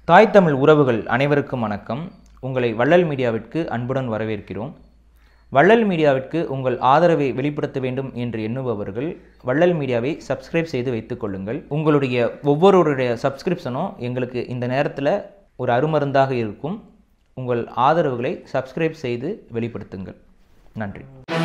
தாய் தமிழ் உறவுகள் அனைவருக்கும் வணக்கம் உங்களை வள்ளல் மீடியாவிற்கு அன்புடன் வரவேற்கிறோம் வள்ளல் மீடியாவிற்கு உங்கள் ஆதரவை வெளிப்படுத்த வேண்டும் என்று எண்ணுபவர்கள் வள்ளல் மீடியாவை சப்ஸ்கிரைப் செய்து வைத்துக் கொள்ளுங்கள் உங்களுடைய ஒவ்வொருவருடைய சப்ஸ்கிரிப்ஷனும் எங்களுக்கு இந்த நேரத்தில் ஒரு அருமருந்தாக இருக்கும் உங்கள் ஆதரவுகளை சப்ஸ்கிரைப் செய்து வெளிப்படுத்துங்கள் நன்றி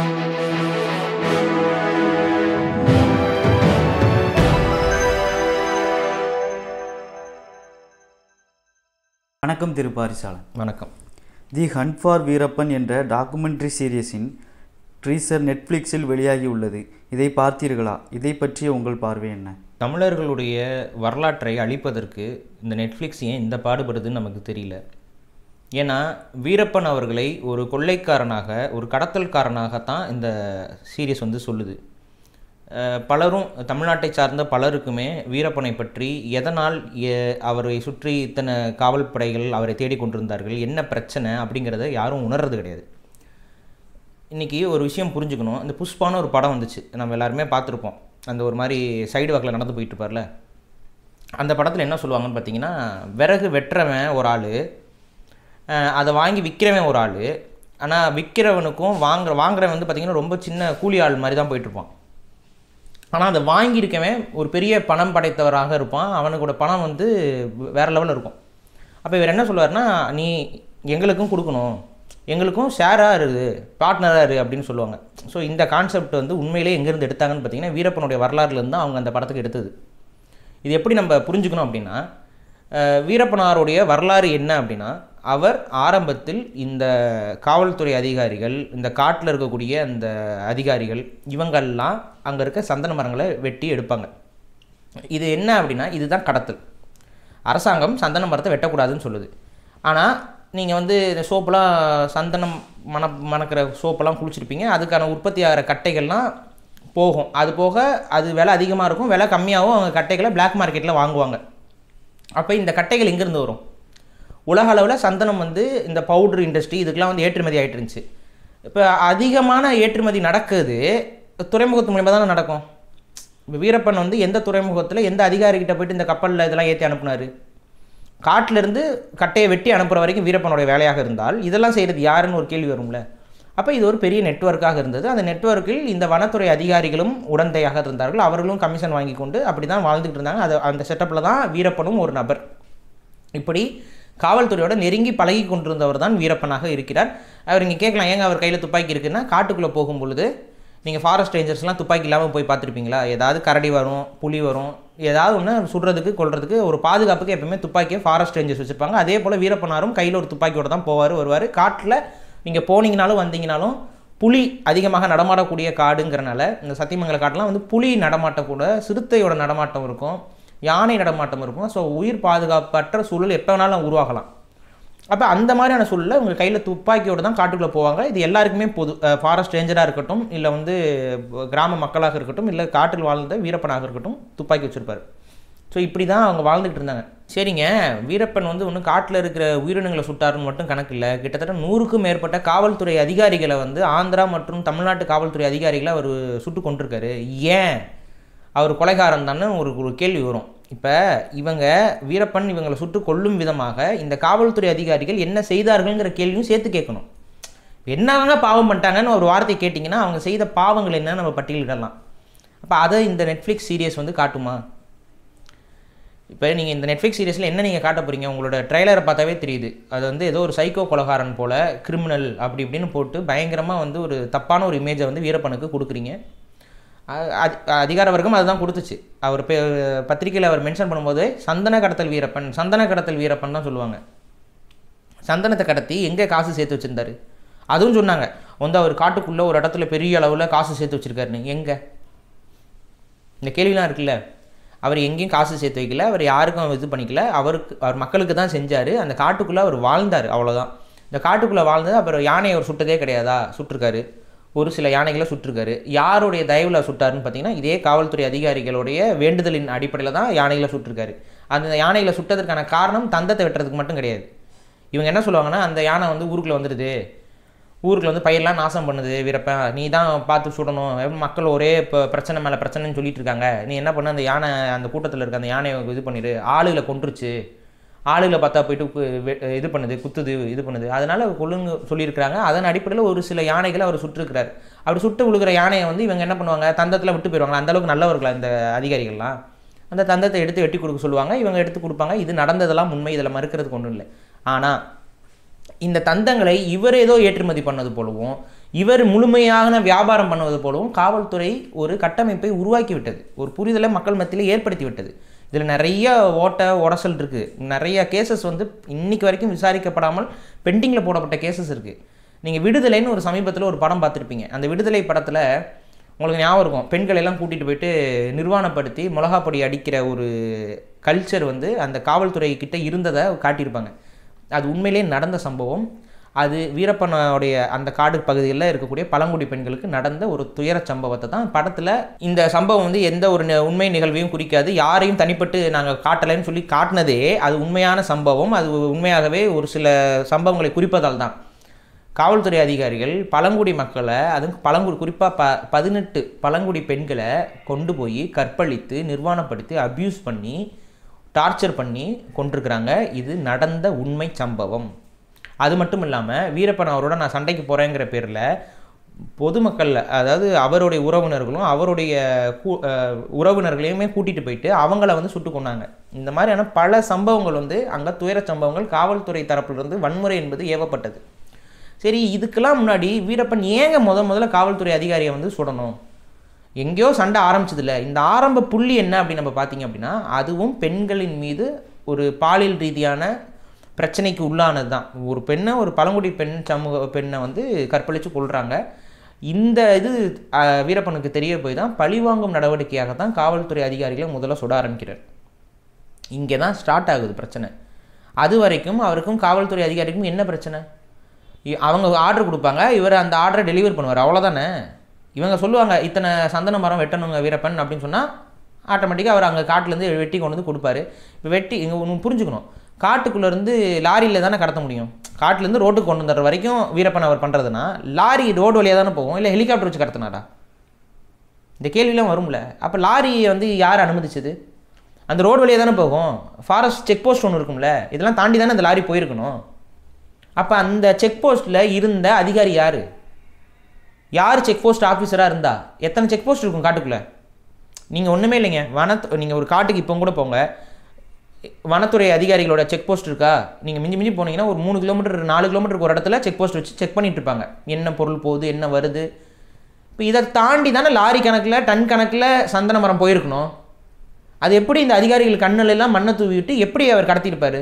வணக்கம் திரு பாரிசாலன் வணக்கம் தி ஹண்ட் ஃபார் வீரப்பன் என்ற டாக்குமெண்ட்ரி சீரியஸின் ட்ரீசர் நெட்ஃப்ளிக்ஸில் வெளியாகியுள்ளது இதை பார்த்தீர்களா இதை பற்றிய உங்கள் பார்வை என்ன தமிழர்களுடைய வரலாற்றை அழிப்பதற்கு இந்த நெட்ஃப்ளிக்ஸ் ஏன் இந்த பாடுபடுதுன்னு நமக்கு தெரியல ஏன்னா வீரப்பன் அவர்களை ஒரு கொள்ளைக்காரனாக ஒரு கடத்தல்காரனாகத்தான் இந்த சீரியஸ் வந்து சொல்லுது அஹ் பலரும் தமிழ்நாட்டை சார்ந்த பலருக்குமே வீரப்பனை பற்றி எதனால் எ- அவரை சுற்றி இத்தனை காவல் படைகள் அவரை தேடிக் கொண்டிருந்தார்கள் என்ன பிரச்சனை அப்படிங்கிறத யாரும் உணர்றது கிடையாது இன்றைக்கி ஒரு விஷயம் புரிஞ்சுக்கணும் இந்த புஷ்பான ஒரு படம் வந்துச்சு நம்ம எல்லாருமே பார்த்துருப்போம் அந்த ஒரு மாதிரி சைடு வாக்கில் நடந்து போயிட்டு இருப்பார்ல அந்த படத்தில் என்ன சொல்லுவாங்கன்னு பார்த்தீங்கன்னா விறகு வெட்டுறவன் ஒரு ஆள் அதை வாங்கி விற்கிறவன் ஒரு ஆள் ஆனால் விற்கிறவனுக்கும் வாங்குற வாங்குறவன் வந்து பார்த்திங்கன்னா ரொம்ப சின்ன கூலி ஆள் மாதிரி தான் போயிட்டுருப்பான் ஆனால் அதை வாங்கியிருக்கவன் ஒரு பெரிய பணம் படைத்தவராக இருப்பான் அவனுக்கோட பணம் வந்து வேறு லெவலில் இருக்கும் அப்போ இவர் என்ன சொல்லுவார்னா நீ எங்களுக்கும் கொடுக்கணும் எங்களுக்கும் ஷேராக இருக்குது பார்ட்னராக இரு அப்படின்னு சொல்லுவாங்க ஸோ இந்த கான்செப்ட் வந்து உண்மையிலே எங்கேருந்து எடுத்தாங்கன்னு பார்த்தீங்கன்னா வீரப்பனுடைய வரலாறுலேருந்து தான் அவங்க அந்த படத்துக்கு எடுத்தது இது எப்படி நம்ம புரிஞ்சுக்கணும் அப்படின்னா அஹ், வீரப்பனாருடைய வரலாறு என்ன அப்படின்னா அவர் ஆரம்பத்தில் இந்த காவல்துறை அதிகாரிகள் இந்த காட்டில் இருக்கக்கூடிய அந்த அதிகாரிகள் இவங்கெல்லாம் அங்கே இருக்க சந்தன மரங்களை வெட்டி எடுப்பாங்க இது என்ன அப்படின்னா இதுதான் கடத்தல் அரசாங்கம் சந்தன மரத்தை வெட்டக்கூடாதுன்னு சொல்லுது ஆனால் நீங்கள் வந்து இந்த சோப்பெல்லாம் சந்தனம் மண மணக்கிற சோப்பெல்லாம் குளிச்சிருப்பீங்க அதுக்கான உற்பத்தி ஆகிற கட்டைகள்லாம் போகும் அது போக அது விலை அதிகமாக இருக்கும் விலை கம்மியாகவும் அவங்க கட்டைகளை பிளாக் மார்க்கெட்டில் வாங்குவாங்க அப்போ இந்த கட்டைகள் எங்கேருந்து வரும் உலக அளவில் சந்தனம் வந்து இந்த பவுடர் இண்டஸ்ட்ரி இதுக்கெல்லாம் வந்து ஏற்றுமதி ஆகிட்டு இருந்துச்சு இப்போ அதிகமான ஏற்றுமதி நடக்குது துறைமுகத்து மூலியமாக தானே நடக்கும் இப்போ வீரப்பன் வந்து எந்த துறைமுகத்தில் எந்த அதிகாரிகிட்ட போயிட்டு இந்த கப்பலில் இதெல்லாம் ஏற்றி அனுப்புனாரு காட்டிலிருந்து கட்டையை வெட்டி அனுப்புகிற வரைக்கும் வீரப்பனுடைய வேலையாக இருந்தால் இதெல்லாம் செய்கிறது யாருன்னு ஒரு கேள்வி வரும்ல அப்போ இது ஒரு பெரிய நெட்வொர்க்காக இருந்தது அந்த நெட்வொர்க்கில் இந்த வனத்துறை அதிகாரிகளும் உடந்தையாக இருந்தார்கள் அவர்களும் கமிஷன் வாங்கி கொண்டு அப்படி தான் வாழ்ந்துக்கிட்டு இருந்தாங்க அது அந்த செட்டப்பில் தான் வீரப்பனும் ஒரு நபர் இப்படி காவல்துறையோட நெருங்கி பழகி கொண்டிருந்தவர் தான் வீரப்பனாக இருக்கிறார் அவர் இங்கே கேட்கலாம் ஏங்க அவர் கையில் துப்பாக்கி இருக்குன்னா காட்டுக்குள்ளே போகும் பொழுது நீங்கள் ஃபாரஸ்ட் ரேஞ்சர்ஸ்லாம் துப்பாக்கி இல்லாமல் போய் பார்த்துருப்பீங்களா ஏதாவது கரடி வரும் புலி வரும் ஏதாவது ஒன்று சுடுறதுக்கு கொல்றதுக்கு ஒரு பாதுகாப்புக்கு எப்பவுமே துப்பாக்கியை ஃபாரஸ்ட் ரேஞ்சர்ஸ் வச்சுருப்பாங்க அதே போல் வீரப்பனாரும் கையில் ஒரு துப்பாக்கியோட தான் போவார் வருவார் காட்டில் நீங்கள் போனீங்கனாலும் வந்தீங்கனாலும் புலி அதிகமாக நடமாடக்கூடிய காடுங்கிறனால இந்த சத்தியமங்கல காட்டுலாம் வந்து புலி நடமாட்டம் கூட சிறுத்தையோட நடமாட்டம் இருக்கும் யானை நடமாட்டம் இருக்கும் ஸோ உயிர் பாதுகாப்பற்ற சூழல் எப்போ வேணாலும் உருவாகலாம் அப்போ அந்த மாதிரியான சூழலில் உங்கள் கையில் துப்பாக்கியோடு தான் காட்டுக்குள்ளே போவாங்க இது எல்லாருக்குமே பொது ஃபாரஸ்ட் ரேஞ்சராக இருக்கட்டும் இல்லை வந்து கிராம மக்களாக இருக்கட்டும் இல்லை காட்டில் வாழ்ந்த வீரப்பனாக இருக்கட்டும் துப்பாக்கி வச்சுருப்பார் ஸோ இப்படி தான் அவங்க வாழ்ந்துக்கிட்டு இருந்தாங்க சரிங்க வீரப்பன் வந்து ஒன்றும் காட்டில் இருக்கிற உயிரினங்களை சுட்டாருன்னு மட்டும் கணக்கு இல்லை கிட்டத்தட்ட நூறுக்கும் மேற்பட்ட காவல்துறை அதிகாரிகளை வந்து ஆந்திரா மற்றும் தமிழ்நாட்டு காவல்துறை அதிகாரிகளை அவர் சுட்டு கொண்டிருக்காரு ஏன் அவர் கொலைகாரன் தானே ஒரு ஒரு கேள்வி வரும் இப்போ இவங்க வீரப்பன் இவங்களை சுட்டு கொல்லும் விதமாக இந்த காவல்துறை அதிகாரிகள் என்ன செய்தார்கள்ங்கிற கேள்வியும் சேர்த்து கேட்கணும் என்னவங்க பாவம் பண்ணிட்டாங்கன்னு ஒரு வார்த்தை கேட்டிங்கன்னா அவங்க செய்த பாவங்கள் என்ன நம்ம பட்டியலிடலாம் அப்போ அதை இந்த நெட்ஃப்ளிக்ஸ் சீரியஸ் வந்து காட்டுமா இப்போ நீங்கள் இந்த நெட்ஃப்ளிக்ஸ் சீரியஸில் என்ன நீங்கள் காட்ட போகிறீங்க உங்களோட ட்ரைலரை பார்த்தாவே தெரியுது அது வந்து ஏதோ ஒரு சைக்கோ கொலகாரன் போல் கிரிமினல் அப்படி இப்படின்னு போட்டு பயங்கரமாக வந்து ஒரு தப்பான ஒரு இமேஜை வந்து வீரப்பனுக்கு கொடுக்குறீங்க அ- அதி- அதிகார வர்க்கம் அதுதான் கொடுத்துச்சு அவர் பே பத்திரிக்கையில் அவர் மென்ஷன் பண்ணும்போது சந்தன கடத்தல் வீரப்பன் சந்தன கடத்தல் வீரப்பன் தான் சொல்லுவாங்க சந்தனத்தை கடத்தி எங்கே காசு சேர்த்து வச்சிருந்தாரு அதுவும் சொன்னாங்க வந்து அவர் காட்டுக்குள்ளே ஒரு இடத்துல பெரிய அளவில் காசு சேர்த்து வச்சிருக்காருன்னு எங்கே இந்த கேள்விலாம் இருக்குல்ல அவர் எங்கேயும் காசு சேர்த்து வைக்கல அவர் யாருக்கும் இது பண்ணிக்கல அவருக்கு அவர் மக்களுக்கு தான் செஞ்சார் அந்த காட்டுக்குள்ளே அவர் வாழ்ந்தார் அவ்வளோதான் இந்த காட்டுக்குள்ளே வாழ்ந்தது அப்புறம் யானையை அவர் சுட்டதே கிடையாதா சுட்டிருக்காரு ஒரு சில யானைகளை சுட்டிருக்காரு யாருடைய தயவில் சுட்டாருன்னு பார்த்தீங்கன்னா இதே காவல்துறை அதிகாரிகளுடைய வேண்டுதலின் அடிப்படையில் தான் யானைகளை சுட்டிருக்காரு அந்த யானைகளை சுட்டதற்கான காரணம் தந்தத்தை வெட்டுறதுக்கு மட்டும் கிடையாது இவங்க என்ன சொல்லுவாங்கன்னா அந்த யானை வந்து ஊருக்குள்ளே வந்துடுது ஊருக்குள்ள வந்து பயிரெல்லாம் நாசம் பண்ணுது வீரப்பன் நீ தான் பார்த்து சுடணும் மக்கள் ஒரே இப்போ பிரச்சனை மேலே பிரச்சனைன்னு சொல்லிட்டு இருக்காங்க நீ என்ன பண்ண அந்த யானை அந்த கூட்டத்தில் இருக்க அந்த யானையை இது பண்ணிடு ஆளுகளை கொன்றுச்சு ஆளுகளை பார்த்தா போயிட்டு கு- வெ- இது பண்ணுது குத்துது இது பண்ணுது அதனால கொள்ளுங்க சொல்லியிருக்கிறாங்க அதன் அடிப்படையில் ஒரு சில யானைகளை அவர் சுட்டிருக்கிறார் அப்படி சுட்டு விழுகிற யானையை வந்து இவங்க என்ன பண்ணுவாங்க தந்தத்தில் விட்டு போயிடுவாங்க அந்த அளவுக்கு நல்லவர்களா இந்த அதிகாரிகள்லாம் அந்த தந்தத்தை எடுத்து வெட்டி கொடுக்க சொல்லுவாங்க இவங்க எடுத்து கொடுப்பாங்க இது நடந்ததெல்லாம் உண்மை இதில் மறுக்கிறதுக்கு ஒன்றும் இல்லை ஆனால் இந்த தந்தங்களை இவர் ஏதோ ஏற்றுமதி பண்ணது போலவும் இவர் முழுமையான வியாபாரம் பண்ணுவது போலவும் காவல்துறை ஒரு கட்டமைப்பை உருவாக்கி விட்டது ஒரு புரிதலை மக்கள் மத்தியில் ஏற்படுத்தி விட்டது இதில் நிறைய ஓட்ட உடசல் இருக்குது நிறைய கேசஸ் வந்து இன்னைக்கு வரைக்கும் விசாரிக்கப்படாமல் பெண்டிங்கில் போடப்பட்ட கேசஸ் இருக்குது நீங்கள் விடுதலைன்னு ஒரு சமீபத்தில் ஒரு படம் பார்த்துருப்பீங்க அந்த விடுதலை படத்தில் உங்களுக்கு ஞாபகம் இருக்கும் பெண்களை எல்லாம் கூட்டிகிட்டு போயிட்டு நிர்வாணப்படுத்தி மிளகாப்பொடி அடிக்கிற ஒரு கல்ச்சர் வந்து அந்த காவல்துறை கிட்ட இருந்ததை காட்டியிருப்பாங்க அது உண்மையிலேயே நடந்த சம்பவம் அது வீரப்பனுடைய அந்த காடு பகுதியில் இருக்கக்கூடிய பழங்குடி பெண்களுக்கு நடந்த ஒரு துயர சம்பவத்தை தான் படத்தில் இந்த சம்பவம் வந்து எந்த ஒரு நி- உண்மை நிகழ்வையும் குறிக்காது யாரையும் தனிப்பட்டு நாங்கள் காட்டலைன்னு சொல்லி காட்டினதே அது உண்மையான சம்பவம் அது உண்மையாகவே ஒரு சில சம்பவங்களை குறிப்பதால் தான் காவல்துறை அதிகாரிகள் பழங்குடி மக்களை அதுவும் பழங்குடி குறிப்பாக ப பதினெட்டு பழங்குடி பெண்களை கொண்டு போய் கற்பழித்து நிர்வாணப்படுத்தி அப்யூஸ் பண்ணி டார்ச்சர் பண்ணி கொண்டிருக்கிறாங்க இது நடந்த உண்மை சம்பவம் அது மட்டும் இல்லாமல் வீரப்பன் அவரோட நான் சண்டைக்கு போகிறேங்கிற பேரில் பொதுமக்கள் அதாவது அவருடைய உறவினர்களும் அவருடைய கூ- அஹ் உறவினர்களையுமே கூட்டிகிட்டு போயிட்டு அவங்கள வந்து சுட்டு கொண்டாங்க இந்த மாதிரியான பல சம்பவங்கள் வந்து அங்கே துயர சம்பவங்கள் காவல்துறை தரப்பிலிருந்து வன்முறை என்பது ஏவப்பட்டது சரி இதுக்கெல்லாம் முன்னாடி வீரப்பன் ஏங்க முத முதல்ல காவல்துறை அதிகாரியை வந்து சுடணும் எங்கேயோ சண்டை ஆரம்பிச்சதில்ல இந்த ஆரம்ப புள்ளி என்ன அப்படின்னு நம்ம பார்த்தீங்க அப்படின்னா அதுவும் பெண்களின் மீது ஒரு பாலியல் ரீதியான பிரச்சனைக்கு உள்ளானது தான் ஒரு பெண்ணை ஒரு பழங்குடி பெண் சமூக பெண்ணை வந்து கற்பழித்து கொள்கிறாங்க இந்த இது அஹ், வீரப்பனுக்கு தெரிய போய் தான் பழிவாங்கும் நடவடிக்கையாக தான் காவல்துறை அதிகாரிகளை முதல்ல சுட ஆரம்பிக்கிறார் இங்கே தான் ஸ்டார்ட் ஆகுது பிரச்சனை அது வரைக்கும் அவருக்கும் காவல்துறை அதிகாரிக்கும் என்ன பிரச்சனை இ- அவங்க ஆர்டர் கொடுப்பாங்க இவர் அந்த ஆர்டரை டெலிவர் பண்ணுவார் அவ்வளோதானே இவங்க சொல்லுவாங்க இத்தனை சந்தன மரம் வெட்டணுங்க வீரப்பன் அப்படின்னு சொன்னால் ஆட்டோமேட்டிக்காக அவர் அங்கே காட்டுலேருந்து வெட்டி கொண்டு வந்து கொடுப்பாரு இப்போ வெட்டி இங்கே ஒன்று புரிஞ்சுக்கணும் காட்டுக்குள்ளேருந்து லாரியில் தானே கடத்த முடியும் காட்டுலேருந்து ரோட்டுக்கு கொண்டு வந்துடுற வரைக்கும் வீரப்பன் அவர் பண்ணுறதுனா லாரி ரோடு வழியாக தானே போகும் இல்லை ஹெலிகாப்டர் வச்சு கடத்தினாரா இந்த கேள்விலாம் வரும்ல அப்போ லாரியை வந்து யார் அனுமதிச்சது அந்த ரோடு வழியாக தானே போகும் ஃபாரஸ்ட் செக் போஸ்ட் ஒன்று இருக்கும்ல இதெல்லாம் தாண்டி தானே அந்த லாரி போயிருக்கணும் அப்போ அந்த செக் போஸ்ட்டில் இருந்த அதிகாரி யார் யார் செக் போஸ்ட் ஆஃபீஸராக இருந்தா எத்தனை செக் போஸ்ட் இருக்கும் காட்டுக்குள்ளே நீங்கள் ஒன்றுமே இல்லைங்க வனத்து நீங்கள் ஒரு காட்டுக்கு இப்போ கூட போங்க வனத்துறை அதிகாரிகளோட செக் போஸ்ட் இருக்கா நீங்கள் மிஞ்சி மிஞ்சி போனீங்கன்னா ஒரு மூணு கிலோமீட்டர் நாலு கிலோமீட்டருக்கு ஒரு இடத்துல செக் போஸ்ட் வச்சு செக் பண்ணிட்டு இருப்பாங்க என்ன பொருள் போகுது என்ன வருது இப்போ இதை தாண்டி தானே லாரி கணக்கில் டன் கணக்கில் சந்தன மரம் போயிருக்கணும் அது எப்படி இந்த அதிகாரிகள் கண்ணுல எல்லாம் மண்ணை தூவி விட்டு எப்படி அவர் கடத்தியிருப்பாரு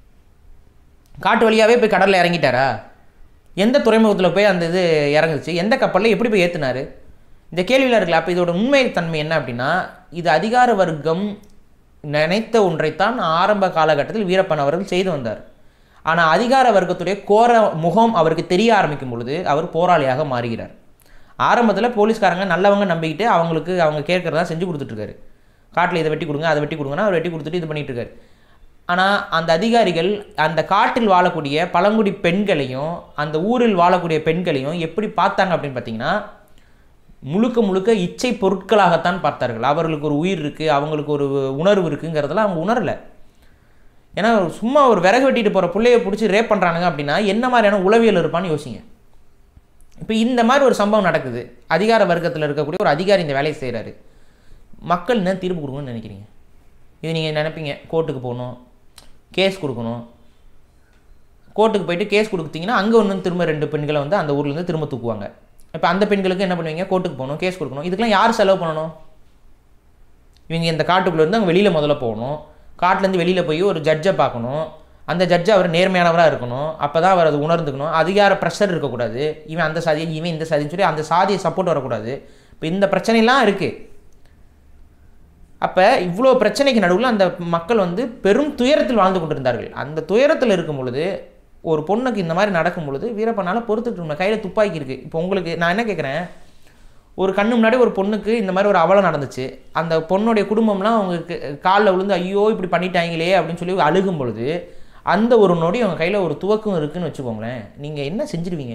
காட்டு வழியாகவே போய் கடலில் இறங்கிட்டாரா எந்த துறைமுகத்தில் போய் அந்த இது இறங்குச்சு எந்த கப்பலில் எப்படி போய் ஏற்றுனாரு இந்த கேள்வியில் இருக்குல்ல அப்போ இதோட உண்மை தன்மை என்ன அப்படின்னா இது அதிகார வர்க்கம் நினைத்த ஒன்றைத்தான் ஆரம்ப காலகட்டத்தில் வீரப்பன் அவர்கள் செய்து வந்தார் ஆனால் அதிகார வர்க்கத்துடைய கோர முகம் அவருக்கு தெரிய ஆரம்பிக்கும் பொழுது அவர் போராளியாக மாறுகிறார் ஆரம்பத்தில் போலீஸ்காரங்க நல்லவங்க நம்பிக்கிட்டு அவங்களுக்கு அவங்க கேட்குறதா செஞ்சு கொடுத்துட்ருக்காரு காட்டில் இதை வெட்டி கொடுங்க அதை வெட்டி கொடுங்கன்னா அவர் வெட்டி கொடுத்துட்டு இது பண்ணிட்டு இருக்காரு ஆனால் அந்த அதிகாரிகள் அந்த காட்டில் வாழக்கூடிய பழங்குடி பெண்களையும் அந்த ஊரில் வாழக்கூடிய பெண்களையும் எப்படி பார்த்தாங்க அப்படின்னு பார்த்தீங்கன்னா முழுக்க முழுக்க இச்சை பொருட்களாகத்தான் பார்த்தார்கள் அவர்களுக்கு ஒரு உயிர் இருக்குது அவங்களுக்கு ஒரு உணர்வு இருக்குங்கிறதெல்லாம் அவங்க உணரலை ஏன்னா சும்மா ஒரு விறகு வெட்டிட்டு போகிற பிள்ளைய பிடிச்சி ரேப் பண்ணுறானுங்க அப்படின்னா என்ன மாதிரியான உளவியல் இருப்பான்னு யோசிங்க இப்போ இந்த மாதிரி ஒரு சம்பவம் நடக்குது அதிகார வர்க்கத்தில் இருக்கக்கூடிய ஒரு அதிகாரி இந்த வேலையை செய்கிறாரு மக்கள் என்ன தீர்ப்பு கொடுக்கணும்னு நினைக்கிறீங்க இது நீங்கள் நினைப்பீங்க கோர்ட்டுக்கு போகணும் கேஸ் கொடுக்கணும் கோர்ட்டுக்கு போயிட்டு கேஸ் கொடுத்தீங்கன்னா அங்கே ஒன்று திரும்ப ரெண்டு பெண்களை வந்து அந்த ஊர்லேருந்து திரும்ப தூக்குவாங்க இப்போ அந்த பெண்களுக்கு என்ன பண்ணுவீங்க கோர்ட்டுக்கு போகணும் கேஸ் கொடுக்கணும் இதுக்கெல்லாம் யார் செலவு பண்ணணும் இவங்க இந்த காட்டுக்குள்ளே இருந்து அவங்க வெளியில் முதல்ல போகணும் காட்டிலேருந்து வெளியில் போய் ஒரு ஜட்ஜை பார்க்கணும் அந்த ஜட்ஜ் அவர் நேர்மையானவராக இருக்கணும் அப்போ தான் அவர் அது உணர்ந்துக்கணும் அதிகார ப்ரெஷர் இருக்கக்கூடாது இவன் அந்த சாதி இவன் இந்த சாதின்னு சொல்லி அந்த சாதியை சப்போர்ட் வரக்கூடாது இப்போ இந்த பிரச்சனைலாம் இருக்குது அப்போ இவ்வளோ பிரச்சனைக்கு நடுவில் அந்த மக்கள் வந்து பெரும் துயரத்தில் வாழ்ந்து கொண்டிருந்தார்கள் அந்த துயரத்தில் இருக்கும் பொழுது ஒரு பொண்ணுக்கு இந்த மாதிரி நடக்கும் பொழுது வீரப்பனால பொறுத்துட்டு இருந்த கையில் துப்பாக்கி இருக்குது இப்போ உங்களுக்கு நான் என்ன கேட்குறேன் ஒரு கண்ணு முன்னாடி ஒரு பொண்ணுக்கு இந்த மாதிரி ஒரு அவலம் நடந்துச்சு அந்த பொண்ணுடைய குடும்பம்லாம் அவங்களுக்கு காலில் விழுந்து ஐயோ இப்படி பண்ணிட்டாங்களே அப்படின்னு சொல்லி அழுகும் பொழுது அந்த ஒரு நொடி அவங்க கையில் ஒரு துவக்கம் இருக்குன்னு வச்சுக்கோங்களேன் நீங்கள் என்ன செஞ்சிருவீங்க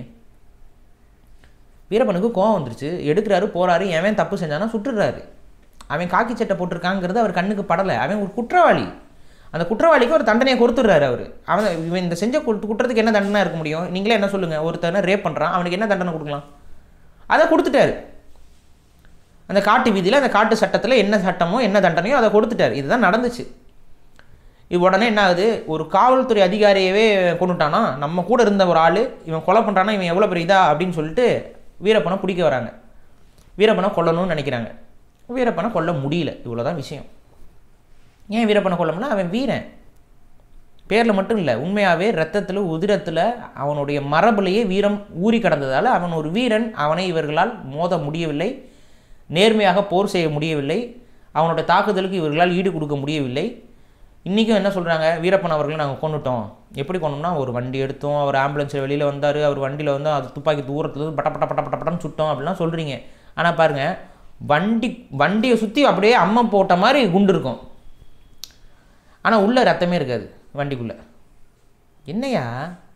வீரப்பனுக்கு கோவம் வந்துருச்சு எடுக்கிறாரு போறாரு எவன் தப்பு செஞ்சானா சுட்டுறாரு அவன் காக்கி சட்டை போட்டிருக்காங்கிறது அவர் கண்ணுக்கு படலை அவன் ஒரு குற்றவாளி அந்த குற்றவாளிக்கு ஒரு தண்டனையை கொடுத்துட்றாரு அவர் அவன் இவன் இந்த செஞ்ச குற்ற- குற்றத்துக்கு என்ன தண்டனை இருக்க முடியும் நீங்களே என்ன சொல்லுங்கள் ஒருத்தனை ரேப் பண்ணுறான் அவனுக்கு என்ன தண்டனை கொடுக்கலாம் அதை கொடுத்துட்டாரு அந்த காட்டு வீதியில் அந்த காட்டு சட்டத்தில் என்ன சட்டமோ என்ன தண்டனையோ அதை கொடுத்துட்டாரு இதுதான் நடந்துச்சு இது உடனே என்ன ஆகுது ஒரு காவல்துறை அதிகாரியவே கொண்டுட்டானா நம்ம கூட இருந்த ஒரு ஆள் இவன் கொலை பண்ணுறானா இவன் எவ்வளோ பெரிய இதா அப்படின்னு சொல்லிட்டு வீரப்பனை பிடிக்க வராங்க வீரப்பனை கொல்லணும்னு நினைக்கிறாங்க வீரப்பனை கொல்ல முடியல இவ்வளோதான் விஷயம் ஏன் வீரப்பனை கொல்லணும்னா அவன் வீரன் பேரில் மட்டும் இல்லை உண்மையாகவே ரத்தத்தில் உதிரத்தில் அவனுடைய மரபுலேயே வீரம் ஊறி கடந்ததால் அவன் ஒரு வீரன் அவனை இவர்களால் மோத முடியவில்லை நேர்மையாக போர் செய்ய முடியவில்லை அவனுடைய தாக்குதலுக்கு இவர்களால் ஈடு கொடுக்க முடியவில்லை இன்றைக்கும் என்ன சொல்கிறாங்க வீரப்பன் அவர்களை நாங்கள் கொண்டுட்டோம் எப்படி கொண்டோம்னா ஒரு வண்டி எடுத்தோம் அவர் ஆம்புலன்ஸில் வெளியில் வந்தார் அவர் வண்டியில் வந்து அது துப்பாக்கி தூரத்துல இருந்து பட்ட பட்ட பட்ட பட்ட பட்டன்னு சுட்டோம் அப்படிலாம் சொல்கிறீங்க ஆனால் பாருங்கள் வண்டி வண்டியை சுற்றி அப்படியே அம்மா போட்ட மாதிரி குண்டு இருக்கும் ஆனால் உள்ளே ரத்தமே இருக்காது வண்டிக்குள்ளே என்னையா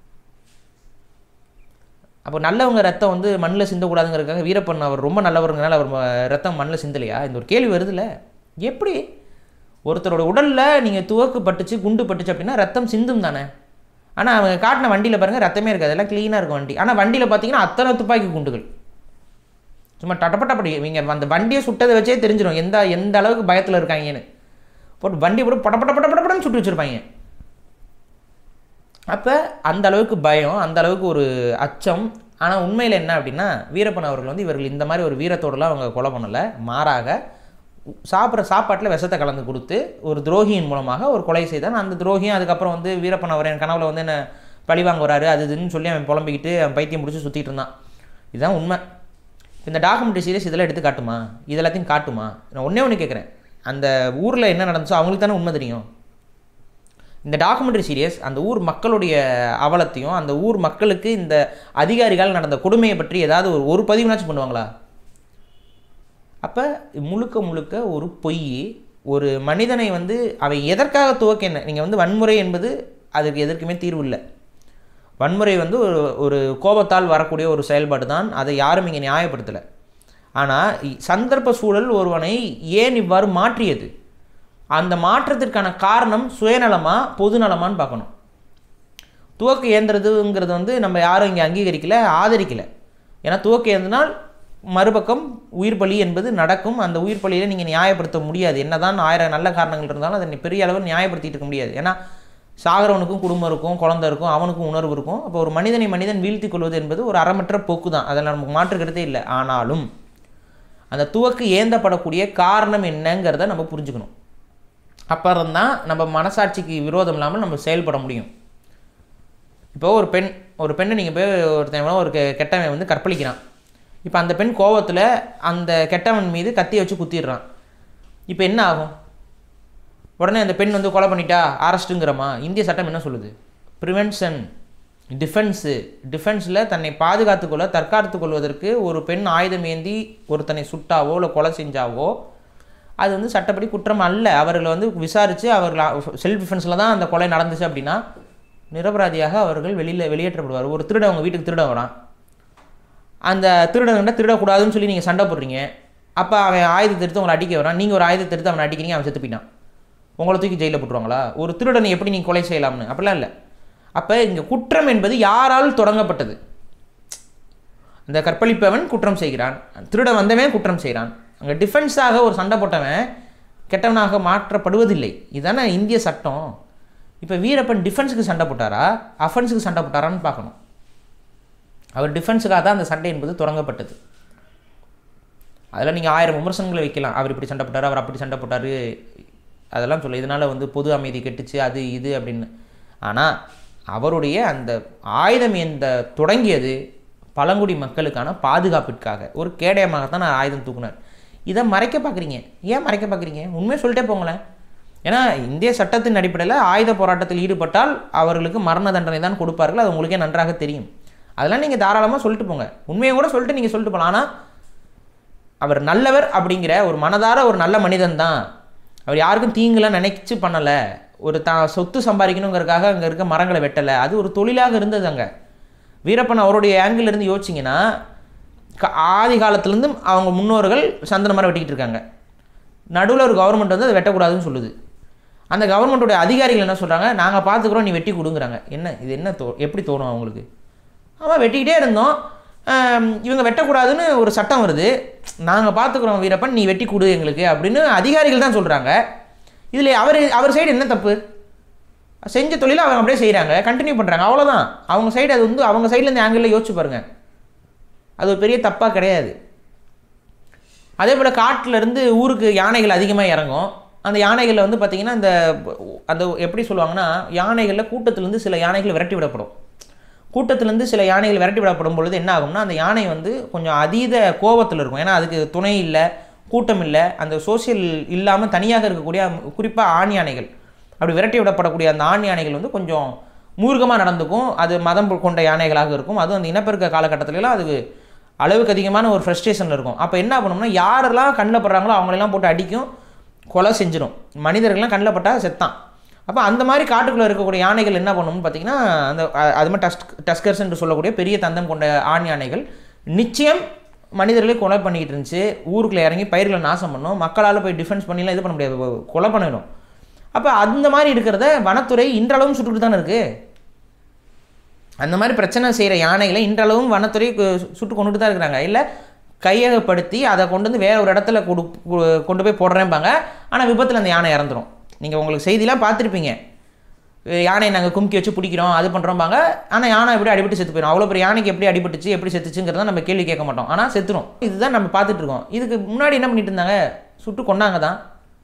அப்போ நல்லவங்க ரத்தம் வந்து மண்ணில் சிந்தக்கூடாதுங்கிறதுக்காக வீரப்பன் அவர் ரொம்ப நல்லவருங்கனால அவர் ம- ரத்தம் மண்ணில் சிந்தலையா இந்த ஒரு கேள்வி வருதுல்ல எப்படி ஒருத்தரோட உடலில் நீங்கள் துவக்கு பட்டுச்சு குண்டு பட்டுச்சு அப்படின்னா ரத்தம் சிந்தும் தானே ஆனால் அவங்க காட்டின வண்டியில் பாருங்கள் ரத்தமே இருக்காது எல்லாம் க்ளீனாக இருக்கும் வண்டி ஆனால் வண்டியில் பார்த்தீங்கன்னா அத்தனை துப்பாக்கி குண்டுகள் சும்மா டட்டப்பட்டப்படி இவங்க அந்த வண்டியை சுட்டதை வச்சே தெரிஞ்சிடும் எந்த எந்த அளவுக்கு பயத்தில் இருக்காங்கன்னு போட்டு வண்டி போட்டு படப்பட்ட படப்படன்னு சுட்டு வச்சுருப்பாங்க அப்போ அந்த அளவுக்கு பயம் அந்த அளவுக்கு ஒரு அச்சம் ஆனால் உண்மையில் என்ன அப்படின்னா வீரப்பன் அவர்கள் வந்து இவர்கள் இந்த மாதிரி ஒரு வீரத்தோடலாம் அவங்க கொலை பண்ணலை மாறாக சாப்பிட்ற சாப்பாட்டில் விஷத்தை கலந்து கொடுத்து ஒரு துரோகியின் மூலமாக ஒரு கொலை செய்தான் அந்த துரோகியும் அதுக்கப்புறம் வந்து வீரப்பன் அவர் என் கனவுல வந்து என்ன பழி வாங்க வராரு அது இதுன்னு சொல்லி அவன் புலம்பிக்கிட்டு அவன் பைத்தியம் முடிச்சு சுற்றிட்டு இருந்தான் இதுதான் உண்மை இந்த டாக்குமெண்ட்ரி சீரிஸ் இதெல்லாம் எடுத்து காட்டுமா இது எல்லாத்தையும் காட்டுமா நான் ஒன்றே ஒன்று கேட்குறேன் அந்த ஊரில் என்ன நடந்துச்சோ அவங்களுக்கு தானே உண்மை தெரியும் இந்த டாக்குமெண்ட்ரி சீரியஸ் அந்த ஊர் மக்களுடைய அவலத்தையும் அந்த ஊர் மக்களுக்கு இந்த அதிகாரிகள் நடந்த கொடுமையை பற்றி ஏதாவது ஒரு ஒரு பதிவுனாச்சும் பண்ணுவாங்களா அப்போ முழுக்க முழுக்க ஒரு பொய் ஒரு மனிதனை வந்து அவன் எதற்காக துவக்க என்ன நீங்கள் வந்து வன்முறை என்பது அதுக்கு எதற்குமே தீர்வு இல்லை வன்முறை வந்து ஒரு ஒரு கோபத்தால் வரக்கூடிய ஒரு செயல்பாடு தான் அதை யாரும் இங்கே நியாயப்படுத்தலை ஆனால் இ- சந்தர்ப்ப சூழல் ஒருவனை ஏன் இவ்வாறு மாற்றியது அந்த மாற்றத்திற்கான காரணம் சுயநலமா பொதுநலமான்னு பார்க்கணும் துவக்க ஏந்துறதுங்கிறது வந்து நம்ம யாரும் இங்கே அங்கீகரிக்கல ஆதரிக்கல ஏன்னா துவக்க ஏந்தினால் மறுபக்கம் உயிர் பலி என்பது நடக்கும் அந்த உயிர் பலியில் நீங்கள் நியாயப்படுத்த முடியாது என்னதான் ஆயிரம் நல்ல காரணங்கள் இருந்தாலும் அதை நீ பெரிய அளவில் நியாயப்படுத்திட்டு இருக்க முடியாது ஏன்னா சாகிறவனுக்கும் குடும்பம் இருக்கும் குழந்தை இருக்கும் அவனுக்கும் உணர்வு இருக்கும் அப்போ ஒரு மனிதனை மனிதன் வீழ்த்தி கொள்வது என்பது ஒரு அறமற்ற போக்கு தான் அதில் நமக்கு மாற்றுக்கிறதே இல்லை ஆனாலும் அந்த துவக்கு ஏந்தப்படக்கூடிய காரணம் என்னங்கிறத நம்ம புரிஞ்சுக்கணும் அப்புறம் தான் நம்ம மனசாட்சிக்கு விரோதம் இல்லாமல் நம்ம செயல்பட முடியும் இப்போ ஒரு பெண் ஒரு பெண்ணை நீங்கள் போய் ஒருத்தன் எவனோ ஒரு கெ- கெட்டவன் வந்து கற்பழிக்கிறான் இப்போ அந்த பெண் கோவத்தில் அந்த கெட்டவன் மீது கத்தியை வச்சு குத்திடுறான் இப்போ என்ன ஆகும் உடனே அந்த பெண் வந்து கொலை பண்ணிட்டா அரெஸ்ட்டுங்கிறமா இந்திய சட்டம் என்ன சொல்லுது ப்ரிவென்ஷன் டிஃபென்ஸு டிஃபென்ஸில் தன்னை பாதுகாத்துக்கொள்ள தற்காத்துக் கொள்வதற்கு ஒரு பெண் ஆயுதம் ஏந்தி ஒருத்தனை சுட்டாவோ இல்லை கொலை செஞ்சாவோ அது வந்து சட்டப்படி குற்றம் அல்ல அவர்களை வந்து விசாரித்து அவர்கள் செல்ஃப் டிஃபென்ஸில் தான் அந்த கொலை நடந்துச்சு அப்படின்னா நிரபராதியாக அவர்கள் வெளியில் வெளியேற்றப்படுவார் ஒரு திருடன் அவங்க வீட்டுக்கு திருட வரான் அந்த திருடன்கிட்ட திருடக்கூடாதுன்னு சொல்லி நீங்கள் சண்டை போடுறீங்க அப்போ அவன் ஆயுதத்தை எடுத்து உங்களை அடிக்க வரான் நீங்கள் ஒரு ஆயுதத்தை எடுத்து அவனை அடிக்கிறீங்க அவன் செத்து போயிட்டான் உங்களை தூக்கி ஜெயிலில் போட்டுருவாங்களா ஒரு திருடனை எப்படி நீங்கள் கொலை செய்யலாம்னு அப்படிலாம் இல்லை அப்போ இங்கே குற்றம் என்பது யாரால் தொடங்கப்பட்டது இந்த கற்பழிப்பவன் குற்றம் செய்கிறான் திருடன் வந்தவன் குற்றம் செய்கிறான் அங்கே டிஃபென்ஸாக ஒரு சண்டை போட்டவன் கெட்டவனாக மாற்றப்படுவதில்லை இதுதானே இந்திய சட்டம் இப்போ வீரப்பன் டிஃபென்ஸுக்கு சண்டை போட்டாரா அஃபென்ஸுக்கு சண்டை போட்டாரான்னு பார்க்கணும் அவர் டிஃபென்ஸுக்காக தான் அந்த சண்டை என்பது தொடங்கப்பட்டது அதில் நீங்கள் ஆயிரம் விமர்சனங்களை வைக்கலாம் அவர் இப்படி சண்டை போட்டார் அவர் அப்படி சண்டை போட்டார் அதெல்லாம் சொல்ல இதனால் வந்து பொது அமைதி கெட்டுச்சு அது இது அப்படின்னு ஆனால் அவருடைய அந்த ஆயுதம் எந்த தொடங்கியது பழங்குடி மக்களுக்கான பாதுகாப்பிற்காக ஒரு கேடயமாகத்தான் நான் ஆயுதம் தூக்குனார் இதை மறைக்க பார்க்குறீங்க ஏன் மறைக்க பார்க்குறீங்க உண்மையை சொல்லிட்டே போங்களேன் ஏன்னா இந்திய சட்டத்தின் அடிப்படையில் ஆயுத போராட்டத்தில் ஈடுபட்டால் அவர்களுக்கு மரண தண்டனை தான் கொடுப்பார்கள் அது உங்களுக்கே நன்றாக தெரியும் அதெல்லாம் நீங்கள் தாராளமாக சொல்லிட்டு போங்க உண்மையை கூட சொல்லிட்டு நீங்கள் சொல்லிட்டு போகலாம் ஆனால் அவர் நல்லவர் அப்படிங்கிற ஒரு மனதார ஒரு நல்ல மனிதன் தான் அவர் யாருக்கும் தீங்குலாம் நினைச்சு பண்ணலை ஒரு த சொத்து சம்பாதிக்கணுங்கிறதுக்காக அங்கே இருக்க மரங்களை வெட்டலை அது ஒரு தொழிலாக இருந்தது அங்கே வீரப்பன் அவருடைய ஆங்கிள் இருந்து யோசிச்சிங்கன்னா க- ஆதி காலத்துலேருந்து அவங்க முன்னோர்கள் சந்தன மரம் வெட்டிக்கிட்டு இருக்காங்க நடுவில் ஒரு கவர்மெண்ட் வந்து அதை வெட்டக்கூடாதுன்னு சொல்லுது அந்த கவர்மெண்ட்டோட அதிகாரிகள் என்ன சொல்கிறாங்க நாங்கள் பார்த்துக்குறோம் நீ வெட்டி கொடுங்குறாங்க என்ன இது என்ன தோ எப்படி தோணும் அவங்களுக்கு ஆமாம் வெட்டிக்கிட்டே இருந்தோம் ஆம், இவங்க வெட்டக்கூடாதுன்னு ஒரு சட்டம் வருது நாங்கள் பார்த்துக்குறோம் வீரப்பன் நீ வெட்டி கொடு எங்களுக்கு அப்படின்னு அதிகாரிகள் தான் சொல்கிறாங்க இதில் அவர் அவர் சைடு என்ன தப்பு செஞ்ச தொழிலை அவங்க அப்படியே செய்கிறாங்க கண்டினியூ பண்ணுறாங்க அவ்வளோதான் அவங்க சைடு அது வந்து அவங்க சைட்லேருந்து ஆங்கிளில் யோசிச்சு பாருங்கள் அது ஒரு பெரிய தப்பாக கிடையாது அதே போல் காட்டுல இருந்து ஊருக்கு யானைகள் அதிகமாக இறங்கும் அந்த யானைகளில் வந்து பார்த்திங்கன்னா இந்த அந்த எப்படி சொல்லுவாங்கன்னா யானைகளில் கூட்டத்திலேருந்து சில யானைகள் விரட்டி விடப்படும் கூட்டத்திலேருந்து சில யானைகள் விரட்டி விடப்படும் பொழுது என்ன ஆகும்னா அந்த யானை வந்து கொஞ்சம் அதீத கோபத்தில் இருக்கும் ஏன்னா அதுக்கு துணை இல்லை கூட்டம் இல்லை அந்த சோசியல் இல்லாமல் தனியாக இருக்கக்கூடிய குறிப்பாக ஆண் யானைகள் அப்படி விரட்டி விடப்படக்கூடிய அந்த ஆண் யானைகள் வந்து கொஞ்சம் மூர்க்கமாக நடந்துக்கும் அது மதம் கொண்ட யானைகளாக இருக்கும் அதுவும் அந்த இனப்பெருக்க காலகட்டத்திலலாம் அது அளவுக்கு அதிகமான ஒரு ஃப்ரஸ்ட்ரேஷனில் இருக்கும் அப்போ என்ன பண்ணும்னா யாரெல்லாம் கண்ணில் படுறாங்களோ அவங்களெல்லாம் போட்டு அடிக்கும் கொலை செஞ்சிடும் மனிதர்கள்லாம் கண்ணில் பட்டால் செத்தான் அப்போ அந்த மாதிரி காட்டுக்குள்ளே இருக்கக்கூடிய யானைகள் என்ன பண்ணும்னு பார்த்தீங்கன்னா அந்த அ- அது மாதிரி டஸ்க் டஸ்கர்ஸ் என்று சொல்லக்கூடிய பெரிய தந்தம் கொண்ட ஆண் யானைகள் நிச்சயம் மனிதர்களை கொலை பண்ணிக்கிட்டு இருந்துச்சு ஊருக்குள்ளே இறங்கி பயிர்களை நாசம் பண்ணும் மக்களால் போய் டிஃபென்ஸ் பண்ணிலாம் இது பண்ண முடியாது கொலை பண்ணிடும் அப்போ அந்த மாதிரி இருக்கிறத வனத்துறை இன்றளவும் சுட்டுட்டு தானே இருக்குது அந்த மாதிரி பிரச்சனை செய்கிற யானைகளை இன்றளவும் வனத்துறை கு- சுட்டு கொண்டுட்டு தான் இருக்கிறாங்க இல்லை கையகப்படுத்தி அதை கொண்டு வந்து வேற ஒரு இடத்துல கொடு கு- கொண்டு போய் போடுறேன்பாங்க ஆனால் விபத்தில் அந்த யானை இறந்துரும் நீங்கள் உங்களுக்கு செய்திலாம் பார்த்துருப்பீங்க அஹ் யானையை நாங்கள் கும்கி வச்சு பிடிக்கிறோம் அது பண்ணுறோம்பாங்க ஆனால் யானை எப்படி அடிபட்டு செத்து போயிடும் அவ்வளோ பெரிய யானைக்கு எப்படி அடிபட்டுச்சு எப்படி செத்துச்சுங்கிறத நம்ம கேள்வி கேட்க மாட்டோம் ஆனால் செத்துரும் இதுதான் நம்ம பார்த்துட்டு இருக்கோம் இதுக்கு முன்னாடி என்ன பண்ணிட்டு இருந்தாங்க சுட்டு கொண்டாங்க தான்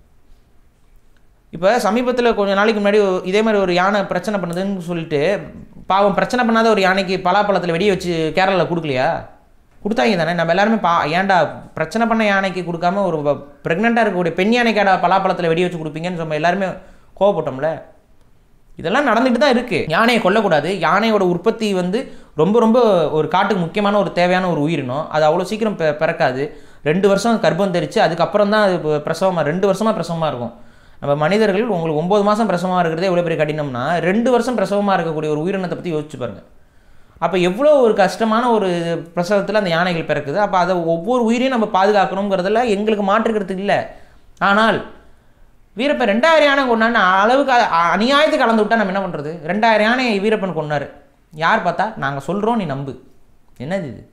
இப்போ சமீபத்தில் கொஞ்ச நாளைக்கு முன்னாடி ஒரு- இதே மாதிரி ஒரு யானை பிரச்சனை பண்ணுதுன்னு சொல்லிட்டு பாவம் பிரச்சனை பண்ணாத ஒரு யானைக்கு பலாப்பழத்தில் வெடியை வச்சு கேரளாவில் கொடுக்கலையா கொடுத்தாங்க தானே நம்ம எல்லாருமே பா ஏன்டா பிரச்சனை பண்ண யானைக்கு கொடுக்காம ஒரு ப்ரெக்னெண்ட்டாக இருக்கக்கூடிய பெண் யானைக்காடா பலாப்பழத்தில் வெடி வச்சு கொடுப்பீங்கன்னு நம்ம எல்லாருமே கோவப்பட்டோம்ல இதெல்லாம் நடந்துட்டு தான் இருக்குது யானையை கொல்லக்கூடாது யானையோட உற்பத்தி வந்து ரொம்ப ரொம்ப ஒரு காட்டுக்கு முக்கியமான ஒரு தேவையான ஒரு உயிரினம் அது அவ்வளோ சீக்கிரம் பெ பிறக்காது ரெண்டு வருஷம் கர்ப்பம் தெரிச்சு அதுக்கப்புறம் தான் அது இப்போ பிரசவமாக ரெண்டு வருஷமாக பிரசவமாக இருக்கும் நம்ம மனிதர்கள் உங்களுக்கு ஒம்பது மாதம் பிரசவமாக இருக்கிறதே எவ்வளோ பெரிய கடினம்னா ரெண்டு வருஷம் பிரசவமாக இருக்கக்கூடிய ஒரு உயிரினத்தை பற்றி யோசிச்சு பாருங்க அப்போ எவ்வளோ ஒரு கஷ்டமான ஒரு பிரசவத்தில் அந்த யானைகள் பிறக்குது அப்போ அதை ஒவ்வொரு உயிரையும் நம்ம பாதுகாக்கணுங்கிறதுல எங்களுக்கு மாற்றுக்கிறதுக்கு இல்லை ஆனால் வீரப்பன் ரெண்டாயிரம் யானை கொண்டான்னு அளவுக்கு அ- அ- அநியாயத்துக்கு கலந்து விட்டா நம்ம என்ன பண்ணுறது ரெண்டாயிரம் யானை வீரப்பன் கொண்டாரு யார் பார்த்தா நாங்கள் சொல்கிறோம் நீ நம்பு என்னது இது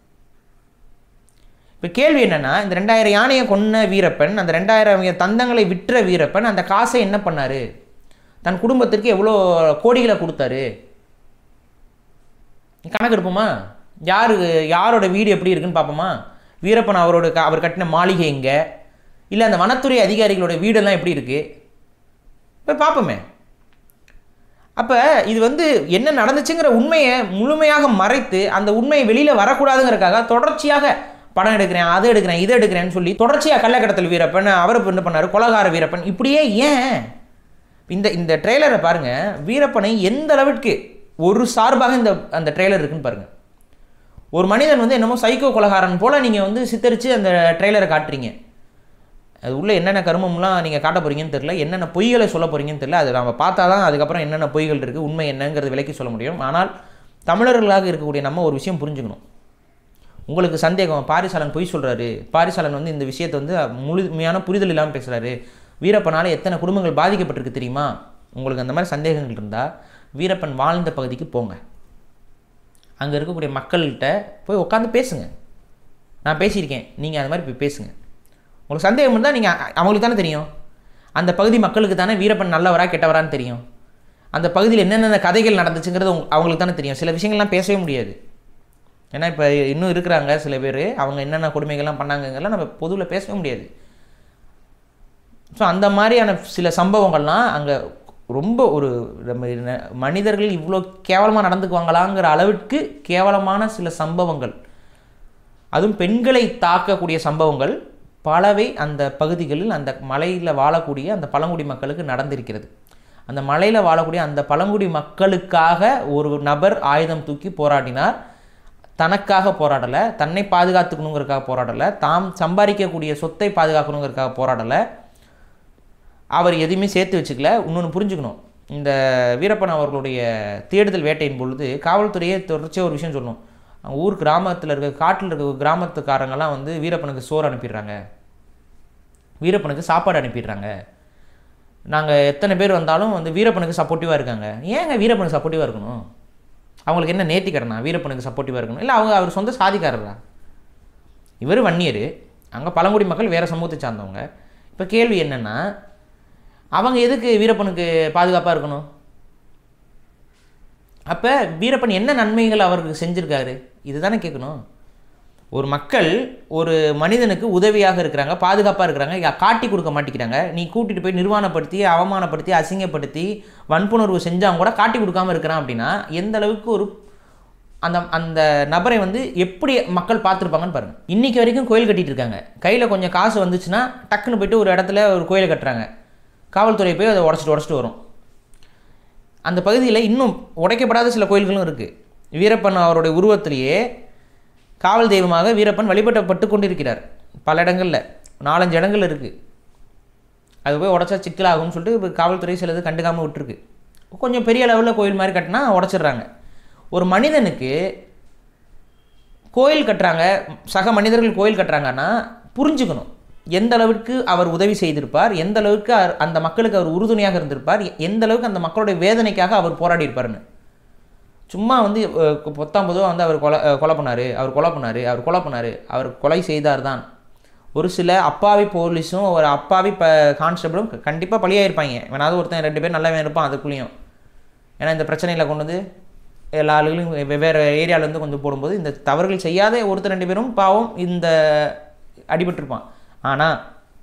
இப்போ கேள்வி என்னன்னா இந்த ரெண்டாயிரம் யானையை கொன்ன வீரப்பன் அந்த ரெண்டாயிரம் தந்தங்களை விற்ற வீரப்பன் அந்த காசை என்ன பண்ணாரு தன் குடும்பத்திற்கு எவ்வளோ கோடிகளை கொடுத்தாரு கணக்கு எடுப்போமா யாரு யாரோட வீடு எப்படி இருக்குன்னு பார்ப்போமா வீரப்பன் அவரோட க- அவர் கட்டின மாளிகை எங்கே இல்லை அந்த வனத்துறை அதிகாரிகளோட வீடெல்லாம் எப்படி இருக்குது போய் பார்ப்போமே அப்போ இது வந்து என்ன நடந்துச்சுங்கிற உண்மையை முழுமையாக மறைத்து அந்த உண்மையை வெளியில் வரக்கூடாதுங்கிறக்காக தொடர்ச்சியாக படம் எடுக்கிறேன் அதை எடுக்கிறேன் இதை எடுக்கிறேன்னு சொல்லி தொடர்ச்சியாக கள்ளக்கடத்தல் வீரப்பன் அவரை என்ன பண்ணாரு கொலகார வீரப்பன் இப்படியே ஏன் இந்த இந்த ட்ரெய்லரை பாருங்க வீரப்பனை எந்த அளவிற்கு ஒரு சார்பாக இந்த அந்த ட்ரெய்லர் இருக்குன்னு பாருங்க ஒரு மனிதன் வந்து என்னமோ சைக்கோ கொலகாரன் போல நீங்கள் வந்து சித்தரித்து அந்த ட்ரெய்லரை காட்டுறீங்க அது உள்ள என்னென்ன கருமம்லாம் நீங்கள் காட்ட போறீங்கன்னு தெரியல என்னென்ன பொய்களை சொல்ல போறீங்கன்னு தெரியல அது நம்ம பார்த்தா தான் அதுக்கப்புறம் என்னென்ன பொய்கள் இருக்குது உண்மை என்னங்கிறது விலைக்கு சொல்ல முடியும் ஆனால் தமிழர்களாக இருக்கக்கூடிய நம்ம ஒரு விஷயம் புரிஞ்சுக்கணும் உங்களுக்கு சந்தேகம் பாரிசாலன் பொய் சொல்கிறாரு பாரிசாலன் வந்து இந்த விஷயத்தை வந்து முழுமையான புரிதல் இல்லாமல் பேசுகிறாரு வீரப்பனால் எத்தனை குடும்பங்கள் பாதிக்கப்பட்டிருக்கு தெரியுமா உங்களுக்கு அந்த மாதிரி சந்தேகங்கள் இருந்தால் வீரப்பன் வாழ்ந்த பகுதிக்கு போங்க அங்கே இருக்கக்கூடிய மக்கள்கிட்ட போய் உட்காந்து பேசுங்க நான் பேசியிருக்கேன் நீங்கள் அந்த மாதிரி போய் பேசுங்க உங்களுக்கு சந்தேகம் இருந்தால் நீங்கள் அவங்களுக்கு தானே தெரியும் அந்த பகுதி மக்களுக்கு தானே வீரப்பன் நல்லவரா கெட்டவரான்னு தெரியும் அந்த பகுதியில் என்னென்ன கதைகள் நடந்துச்சுங்கிறது உங்க- அவங்களுக்கு தானே தெரியும் சில விஷயங்கள்லாம் பேசவே முடியாது ஏன்னா இப்போ இன்னும் இருக்கிறாங்க சில பேர் அவங்க என்னென்ன கொடுமைகள்லாம் பண்ணாங்கங்கெல்லாம் நம்ம பொதுவில் பேசவே முடியாது ஸோ அந்த மாதிரியான சில சம்பவங்கள்லாம் அங்கே ரொம்ப ஒரு நம்ம ந- மனிதர்கள் இவ்வளோ கேவலமாக நடந்துக்குவாங்களாங்கிற அளவிற்கு கேவலமான சில சம்பவங்கள் அதுவும் பெண்களை தாக்கக்கூடிய சம்பவங்கள் பலவை அந்த பகுதிகளில் அந்த மலையில் வாழக்கூடிய அந்த பழங்குடி மக்களுக்கு நடந்திருக்கிறது அந்த மலையில் வாழக்கூடிய அந்த பழங்குடி மக்களுக்காக ஒரு நபர் ஆயுதம் தூக்கி போராடினார் தனக்காக போராடலை தன்னை பாதுகாத்துக்கணுங்கிறதுக்காக போராடலை தாம் சம்பாதிக்கக்கூடிய சொத்தை பாதுகாக்கணுங்கிறதுக்காக போராடலை அவர் எதையுமே சேர்த்து வச்சுக்கல இன்னொன்று புரிஞ்சுக்கணும் இந்த வீரப்பன் அவர்களுடைய தேடுதல் வேட்டையின் பொழுது காவல்துறையே தொடர்ச்சியாக ஒரு விஷயம் சொல்லணும் அவங்க ஊர் கிராமத்தில் இருக்க காட்டில் இருக்க கிராமத்துக்காரங்கெல்லாம் வந்து வீரப்பனுக்கு சோறு அனுப்பிடுறாங்க வீரப்பனுக்கு சாப்பாடு அனுப்பிடுறாங்க நாங்கள் எத்தனை பேர் வந்தாலும் வந்து வீரப்பனுக்கு சப்போர்ட்டிவாக இருக்காங்க ஏங்க வீரப்பனுக்கு சப்போர்ட்டிவாக இருக்கணும் அவங்களுக்கு என்ன நேர்த்தி கடனா வீரப்பனுக்கு சப்போர்ட்டிவாக இருக்கணும் இல்லை அவங்க அவர் சொந்த சாதிக்காரரா இவர் வன்னியர் அங்கே பழங்குடி மக்கள் வேறு சமூகத்தை சார்ந்தவங்க இப்போ கேள்வி என்னென்னா அவங்க எதுக்கு வீரப்பனுக்கு பாதுகாப்பாக இருக்கணும் அப்போ வீரப்பன் என்ன நன்மைகள் அவருக்கு செஞ்சுருக்காரு இதுதானே கேட்கணும் ஒரு மக்கள் ஒரு மனிதனுக்கு உதவியாக இருக்கிறாங்க பாதுகாப்பாக இருக்கிறாங்க யா- காட்டி கொடுக்க மாட்டேங்கிறாங்க நீ கூட்டிகிட்டு போய் நிர்வாணப்படுத்தி அவமானப்படுத்தி அசிங்கப்படுத்தி வன்புணர்வு செஞ்சாங்க கூட காட்டி கொடுக்காம இருக்கிறான் அப்படின்னா எந்த அளவுக்கு ஒரு அந்த அந்த நபரை வந்து எப்படி மக்கள் பார்த்துருப்பாங்கன்னு பாருங்க இன்னைக்கு வரைக்கும் கோயில் கட்டிட்டு இருக்காங்க கையில் கொஞ்சம் காசு வந்துச்சுன்னா டக்குன்னு போயிட்டு ஒரு இடத்துல ஒரு கோயிலை கட்டுறாங்க காவல்துறை போய் அதை உடச்சிட்டு உடச்சிட்டு வரும் அந்த பகுதியில் இன்னும் உடைக்கப்படாத சில கோயில்களும் இருக்குது வீரப்பன் அவருடைய உருவத்திலேயே காவல் தெய்வமாக வீரப்பன் வழிபட்டப்பட்டு கொண்டிருக்கிறார் பல இடங்களில் நாலஞ்சு இடங்கள் இருக்குது அது போய் உடச்சா சிக்கலாகும்னு சொல்லிட்டு இப்போ காவல்துறை சிலது கண்டுக்காமல் விட்டுருக்கு கொஞ்சம் பெரிய லெவலில் கோயில் மாதிரி கட்டினா உடச்சிடுறாங்க ஒரு மனிதனுக்கு கோயில் கட்டுறாங்க சக மனிதர்கள் கோயில் கட்டுறாங்கன்னா புரிஞ்சுக்கணும் எந்த அளவுக்கு அவர் உதவி செய்திருப்பார் எந்த அளவுக்கு அவர்- அந்த மக்களுக்கு அவர் உறுதுணையாக இருந்திருப்பார் எ- எந்த அளவுக்கு அந்த மக்களுடைய வேதனைக்காக அவர் போராடி இருப்பாருன்னு சும்மா வந்து அஹ், பொத்தாம் பொதுவாக வந்து அவர் கொலை அஹ், கொலை பண்ணார் அவர் கொலை பண்ணார் அவர் கொலை பண்ணார் அவர் கொலை செய்தார் தான் ஒரு சில அப்பாவி போலீஸும் ஒரு அப்பாவி ப கான்ஸ்டபிளும் கண்டிப்பாக பழியாயிருப்பாங்க வேணாவது ஒருத்தன் ரெண்டு பேர் நல்லவன் இருப்பான் அதுக்குள்ளேயும் ஏன்னா இந்த பிரச்சனையில் கொண்டு வந்து எல்லா ஆளுகளும் வெவ்வேறு ஏரியாவிலேருந்து கொஞ்சம் போடும்போது இந்த தவறுகள் செய்யாத ஒருத்தர் ரெண்டு பேரும் பாவம் இந்த அடிபட்டிருப்பான் ஆனால்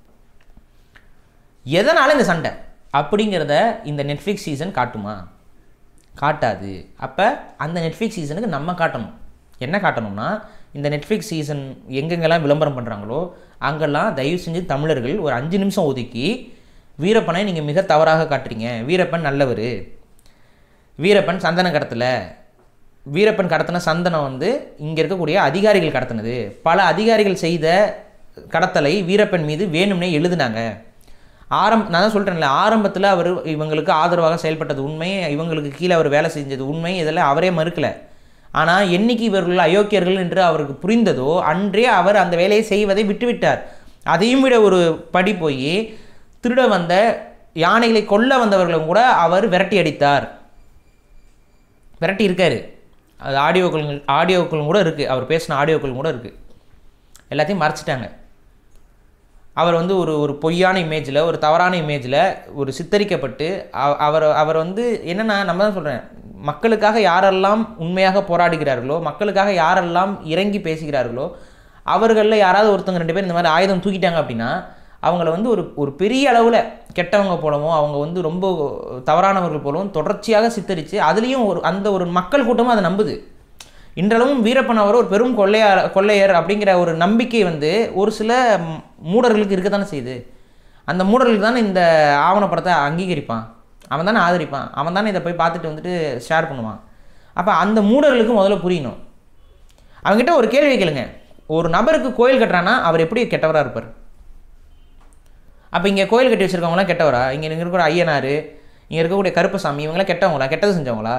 எதனால் இந்த சண்டை அப்படிங்கிறத இந்த நெட்ஃப்ளிக்ஸ் சீசன் காட்டுமா காட்டாது அப்போ அந்த நெட்ஃப்ளிக்ஸ் சீசனுக்கு நம்ம காட்டணும் என்ன காட்டணும்னா இந்த நெட்ஃப்ளிக்ஸ் சீசன் எங்கெங்கெல்லாம் விளம்பரம் பண்ணுறாங்களோ அங்கெல்லாம் தயவு செஞ்சு தமிழர்கள் ஒரு அஞ்சு நிமிஷம் ஒதுக்கி வீரப்பனை நீங்கள் மிக தவறாக காட்டுறீங்க வீரப்பன் நல்லவர் வீரப்பன் சந்தனம் கடத்தல வீரப்பன் கடத்தின சந்தனம் வந்து இங்கே இருக்கக்கூடிய அதிகாரிகள் கடத்தினது பல அதிகாரிகள் செய்த கடத்தலை வீரப்பன் மீது வேணும்னே எழுதுனாங்க ஆரம் நான் தான் சொல்கிறேன்ல ஆரம்பத்தில் அவர் இவங்களுக்கு ஆதரவாக செயல்பட்டது உண்மை இவங்களுக்கு கீழே அவர் வேலை செஞ்சது உண்மை இதெல்லாம் அவரே மறுக்கலை ஆனால் என்னைக்கு இவர்கள் அயோக்கியர்கள் என்று அவருக்கு புரிந்ததோ அன்றே அவர் அந்த வேலையை செய்வதை விட்டுவிட்டார் அதையும் விட ஒரு படி போய் திருட வந்த யானைகளை கொல்ல வந்தவர்களும் கூட அவர் விரட்டி அடித்தார் விரட்டி இருக்காரு அது ஆடியோக்கள் ஆடியோக்களும் கூட இருக்குது அவர் பேசின ஆடியோக்கள் கூட இருக்குது எல்லாத்தையும் மறைச்சிட்டாங்க அவர் வந்து ஒரு ஒரு பொய்யான இமேஜில் ஒரு தவறான இமேஜில் ஒரு சித்தரிக்கப்பட்டு அவ- அவர் அவர் வந்து என்னென்னா நம்ம தான் சொல்கிறேன் மக்களுக்காக யாரெல்லாம் உண்மையாக போராடுகிறார்களோ மக்களுக்காக யாரெல்லாம் இறங்கி பேசுகிறார்களோ அவர்களில் யாராவது ஒருத்தவங்க ரெண்டு பேர் இந்த மாதிரி ஆயுதம் தூக்கிட்டாங்க அப்படின்னா அவங்கள வந்து ஒரு ஒரு பெரிய அளவில் கெட்டவங்க போலவும் அவங்க வந்து ரொம்ப தவறானவர்கள் போலவும் தொடர்ச்சியாக சித்தரித்து அதுலேயும் ஒரு அந்த ஒரு மக்கள் கூட்டமும் அதை நம்புது இன்றளவும் வீரப்பன் அவர் ஒரு பெரும் கொள்ளையார் கொள்ளையர் அப்படிங்கிற ஒரு நம்பிக்கை வந்து ஒரு சில ம்- மூடர்களுக்கு இருக்க தானே செய்யுது அந்த மூடர்களுக்கு தானே இந்த ஆவணப்படத்தை அங்கீகரிப்பான் அவன் தானே ஆதரிப்பான் அவன் தானே இதை போய் பார்த்துட்டு வந்துட்டு ஷேர் பண்ணுவான் அப்போ அந்த மூடர்களுக்கு முதல்ல புரியணும் அவங்ககிட்ட ஒரு கேள்வி கேளுங்க ஒரு நபருக்கு கோயில் கட்டுறான்னா அவர் எப்படி கெட்டவராக இருப்பார் அப்போ இங்கே கோயில் கட்டி வச்சிருக்கவங்களாம் கெட்டவரா இங்கே இருக்கிற ஐயனார் இங்கே இருக்கக்கூடிய கருப்பசாமி இவங்களாம் கெட்டவங்களா கெட்டது செஞ்சவங்களா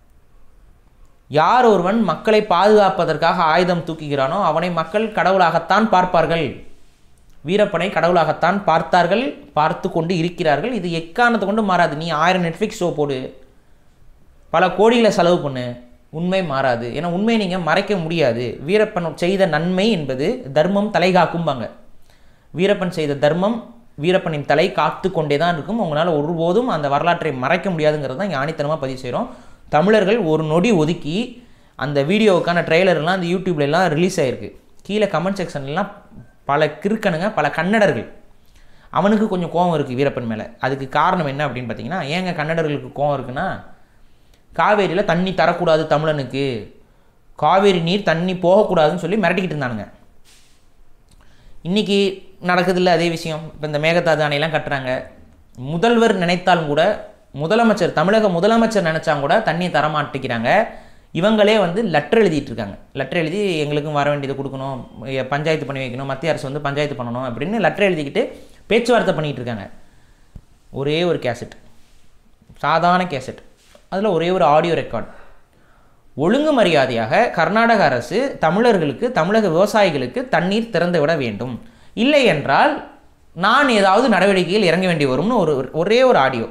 யார் ஒருவன் மக்களை பாதுகாப்பதற்காக ஆயுதம் தூக்குகிறானோ அவனை மக்கள் கடவுளாகத்தான் பார்ப்பார்கள் வீரப்பனை கடவுளாகத்தான் பார்த்தார்கள் பார்த்து கொண்டு இருக்கிறார்கள் இது எக்காரணத்தை கொண்டு மாறாது நீ ஆயிரம் நெட்ஃப்ளிக்ஸ் ஷோ போடு பல கோடிகளை செலவு பண்ணு உண்மை மாறாது ஏன்னா உண்மையை நீங்கள் மறைக்க முடியாது வீரப்பன் செய்த நன்மை என்பது தர்மம் தலைகாக்கும்பாங்க வீரப்பன் செய்த தர்மம் வீரப்பனின் தலை காத்து கொண்டே தான் இருக்கும் உங்களால் ஒருபோதும் அந்த வரலாற்றை மறைக்க முடியாதுங்கிறது தான் ஞானித்தனமாக பதிவு செய்கிறோம் தமிழர்கள் ஒரு நொடி ஒதுக்கி அந்த வீடியோவுக்கான ட்ரெய்லர்லாம் அந்த யூடியூப்ல எல்லாம் ரிலீஸ் ஆகிருக்கு கீழே கமெண்ட் செக்ஷன்லாம் பல கிறுக்கனுங்க பல கன்னடர்கள் அவனுக்கு கொஞ்சம் கோவம் இருக்குது வீரப்பன் மேலே அதுக்கு காரணம் என்ன அப்படின்னு பார்த்தீங்கன்னா ஏங்க கன்னடர்களுக்கு கோவம் இருக்குன்னா காவேரியில் தண்ணி தரக்கூடாது தமிழனுக்கு காவேரி நீர் தண்ணி போகக்கூடாதுன்னு சொல்லி மிரட்டிக்கிட்டு இருந்தானுங்க இன்றைக்கி நடக்குதுல்ல அதே விஷயம் இப்போ இந்த மேகதாது அணையெல்லாம் கட்டுறாங்க முதல்வர் நினைத்தாலும் கூட முதலமைச்சர் தமிழக முதலமைச்சர் நினச்சாங்க கூட தண்ணி தரமாட்டேங்கிறாங்க இவங்களே வந்து லெட்டர் எழுதிட்டு இருக்காங்க லெட்டர் எழுதி எங்களுக்கும் வர வேண்டியது கொடுக்கணும் எ- பஞ்சாயத்து பண்ணி வைக்கணும் மத்திய அரசு வந்து பஞ்சாயத்து பண்ணணும் அப்படின்னு லெட்டர் எழுதிக்கிட்டு பேச்சுவார்த்தை பண்ணிகிட்டு இருக்காங்க ஒரே ஒரு கேசட் சாதாரண கேசட் அதில் ஒரே ஒரு ஆடியோ ரெக்கார்ட் ஒழுங்கு மரியாதையாக கர்நாடக அரசு தமிழர்களுக்கு தமிழக விவசாயிகளுக்கு தண்ணீர் திறந்து விட வேண்டும் இல்லை என்றால் நான் ஏதாவது நடவடிக்கையில் இறங்க வேண்டி வரும்னு ஒரு ஒரே ஒரு ஆடியோ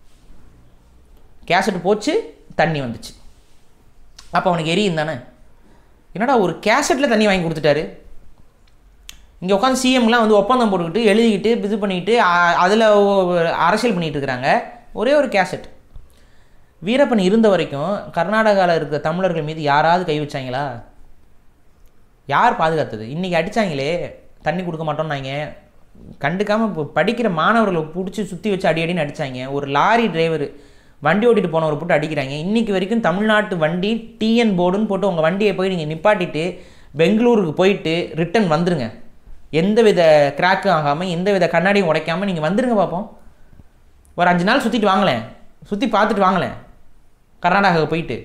கேசட் போச்சு தண்ணி வந்துச்சு அப்போ அவனுக்கு எரியும் தானே என்னடா ஒரு கேசட்டில் தண்ணி வாங்கி கொடுத்துட்டாரு இங்கே உட்காந்து சிஎம்லாம் வந்து ஒப்பந்தம் போட்டுக்கிட்டு எழுதிக்கிட்டு இது பண்ணிக்கிட்டு அதில் அரசியல் பண்ணிகிட்டு இருக்கிறாங்க ஒரே ஒரு கேசட் வீரப்பன் இருந்த வரைக்கும் கர்நாடகாவில் இருக்கிற தமிழர்கள் மீது யாராவது கை வச்சாங்களா யார் பாதுகாத்தது இன்றைக்கி அடித்தாங்களே தண்ணி கொடுக்க மாட்டோம்னாங்க கண்டுக்காமல் இப்போ படிக்கிற மாணவர்களை பிடிச்சி சுற்றி வச்சு அடி அடின்னு அடித்தாங்க ஒரு லாரி டிரைவர் வண்டி ஓட்டிட்டு போனவரை போட்டு அடிக்கிறாங்க இன்றைக்கி வரைக்கும் தமிழ்நாட்டு வண்டி டிஎன் போர்டுன்னு போட்டு உங்கள் வண்டியை போய் நீங்கள் நிப்பாட்டிட்டு பெங்களூருக்கு போயிட்டு ரிட்டன் வந்துருங்க எந்த வித கிராக்கும் ஆகாமல் எந்த வித கண்ணாடியும் உடைக்காமல் நீங்கள் வந்துருங்க பார்ப்போம் ஒரு அஞ்சு நாள் சுற்றிட்டு வாங்களேன் சுற்றி பார்த்துட்டு வாங்களேன் கர்நாடகாவுக்கு போயிட்டு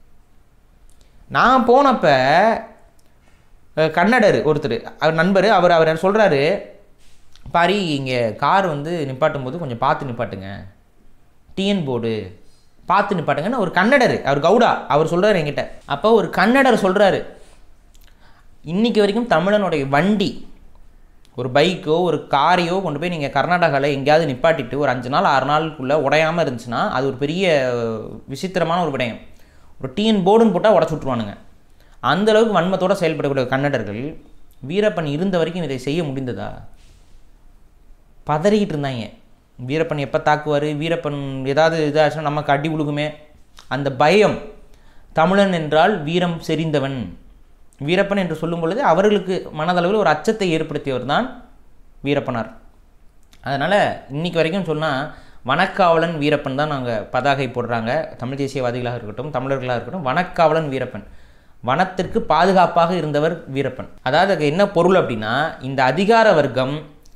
நான் போனப்போ அஹ், கன்னடர் ஒருத்தர் அவர் நண்பர் அவர் அவர் சொல்கிறாரு பாரி இங்கே கார் வந்து நிப்பாட்டும் போது கொஞ்சம் பார்த்து நிப்பாட்டுங்க டிஎன் போர்டு பார்த்து நிப்பாட்டுங்கன்னு ஒரு கன்னடர் அவர் கவுடா அவர் சொல்கிறாரு என்கிட்ட அப்போ ஒரு கன்னடர் சொல்கிறாரு இன்னைக்கு வரைக்கும் தமிழனுடைய வண்டி ஒரு பைக்கோ ஒரு காரையோ கொண்டு போய் நீங்கள் கர்நாடகாவில் எங்கேயாவது நிப்பாட்டிட்டு ஒரு அஞ்சு நாள் ஆறு நாளுக்குள்ளே உடையாமல் இருந்துச்சுன்னா அது ஒரு பெரிய அஹ், விசித்திரமான ஒரு விடயம் ஒரு டிஎன் போர்டுன்னு போட்டால் உடச்சு விட்ருவானுங்க அந்த அளவுக்கு வன்மத்தோடு செயல்படக்கூடிய கன்னடர்கள் வீரப்பன் இருந்த வரைக்கும் இதை செய்ய முடிந்ததா பதறிக்கிட்டு இருந்தாங்க வீரப்பன் எப்போ தாக்குவார் வீரப்பன் ஏதாவது இதாச்சுன்னா நமக்கு அடி உழுகுமே அந்த பயம் தமிழன் என்றால் வீரம் செறிந்தவன் வீரப்பன் என்று சொல்லும் பொழுது அவர்களுக்கு மனதளவில் ஒரு அச்சத்தை ஏற்படுத்தியவர் தான் வீரப்பனார் அதனால் இன்னைக்கு வரைக்கும் சொன்னால் வனக்காவலன் வீரப்பன் தான் நாங்கள் பதாகை போடுறாங்க தமிழ் தேசியவாதிகளாக இருக்கட்டும் தமிழர்களாக இருக்கட்டும் வனக்காவலன் வீரப்பன் வனத்திற்கு பாதுகாப்பாக இருந்தவர் வீரப்பன் அதாவது அதுக்கு என்ன பொருள் அப்படின்னா இந்த அதிகார வர்க்கம்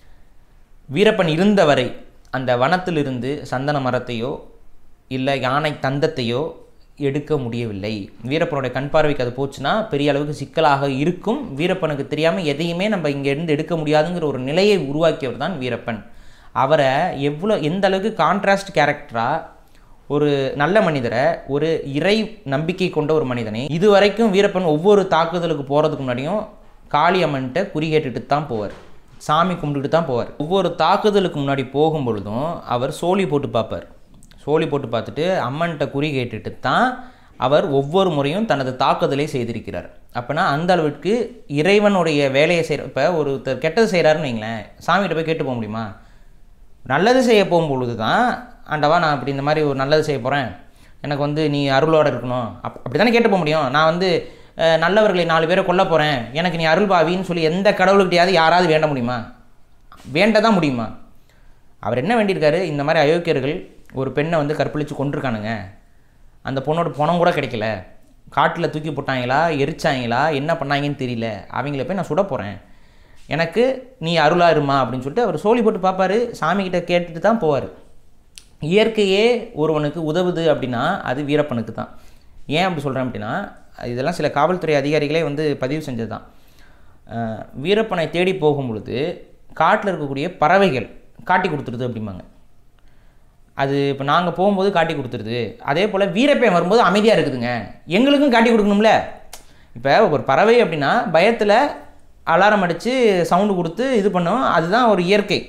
வீரப்பன் இருந்தவரை அந்த வனத்திலிருந்து சந்தன மரத்தையோ இல்லை யானை தந்தத்தையோ எடுக்க முடியவில்லை வீரப்பனுடைய கண் பார்வைக்கு அது போச்சுன்னா பெரிய அளவுக்கு சிக்கலாக இருக்கும் வீரப்பனுக்கு தெரியாமல் எதையுமே நம்ம இங்கேருந்து எடுக்க முடியாதுங்கிற ஒரு நிலையை உருவாக்கியவர் தான் வீரப்பன் அவரை எவ்வளோ எந்த அளவுக்கு கான்ட்ராஸ்ட் கேரக்டராக ஒரு நல்ல மனிதரை ஒரு இறை நம்பிக்கை கொண்ட ஒரு மனிதனை இதுவரைக்கும் வீரப்பன் ஒவ்வொரு தாக்குதலுக்கு போகிறதுக்கு முன்னாடியும் காளியம்மன்கிட்ட குறி கேட்டுட்டு தான் போவார் சாமி கும்பிட்டுட்டு தான் போவார் ஒவ்வொரு தாக்குதலுக்கு முன்னாடி போகும் பொழுதும் அவர் சோழி போட்டு பார்ப்பார் சோழி போட்டு பார்த்துட்டு அம்மன்கிட்ட குறி கேட்டுட்டு தான் அவர் ஒவ்வொரு முறையும் தனது தாக்குதலை செய்திருக்கிறார் அப்போனா அந்த அளவுக்கு இறைவனுடைய வேலையை செய்கிற இப்போ ஒருத்தர் கெட்டது செய்கிறாருன்னு வைங்களேன் சாமிகிட்ட போய் கேட்டு போக முடியுமா நல்லது செய்ய போகும்பொழுது தான் ஆண்டவா நான் இப்படி இந்த மாதிரி ஒரு நல்லது செய்ய போகிறேன் எனக்கு வந்து நீ அருளோட இருக்கணும் அப் அப்படி தானே கேட்டு போக முடியும் நான் வந்து அஹ், நல்லவர்களை நாலு பேரை கொல்ல போகிறேன் எனக்கு நீ அருள் பாவின்னு சொல்லி எந்த கடவுள்கிட்டயாவது யாராவது வேண்ட முடியுமா வேண்ட தான் முடியுமா அவர் என்ன வேண்டியிருக்காரு இந்த மாதிரி அயோக்கியர்கள் ஒரு பெண்ணை வந்து கற்பழித்து கொண்டிருக்கானுங்க அந்த பொண்ணோட பணம் கூட கிடைக்கல காட்டில் தூக்கி போட்டாங்களா எரிச்சாங்களா என்ன பண்ணாங்கன்னு தெரியல அவங்கள போய் நான் சுட போகிறேன் எனக்கு நீ அருளா இருமா அப்படின்னு சொல்லிட்டு அவர் சோழி போட்டு பார்ப்பாரு சாமிக்கிட்ட கேட்டுட்டு தான் போவார் இயற்கையே ஒருவனுக்கு உதவுது அப்படின்னா அது வீரப்பனுக்கு தான் ஏன் அப்படி சொல்கிறேன் அப்படின்னா இதெல்லாம் சில காவல்துறை அதிகாரிகளே வந்து பதிவு செஞ்சது தான் அஹ் வீரப்பனை தேடி போகும் பொழுது காட்டில் இருக்கக்கூடிய பறவைகள் காட்டி கொடுத்துருது அப்படிம்பாங்க அது இப்போ நாங்கள் போகும்போது காட்டி கொடுத்துருது அதே போல் வீரப்பன் வரும்போது அமைதியாக இருக்குதுங்க எங்களுக்கும் காட்டி கொடுக்கணும்ல இப்போ ஒரு பறவை அப்படின்னா பயத்தில் அலாரம் அடித்து சவுண்டு கொடுத்து இது பண்ணும் அதுதான் ஒரு இயற்கை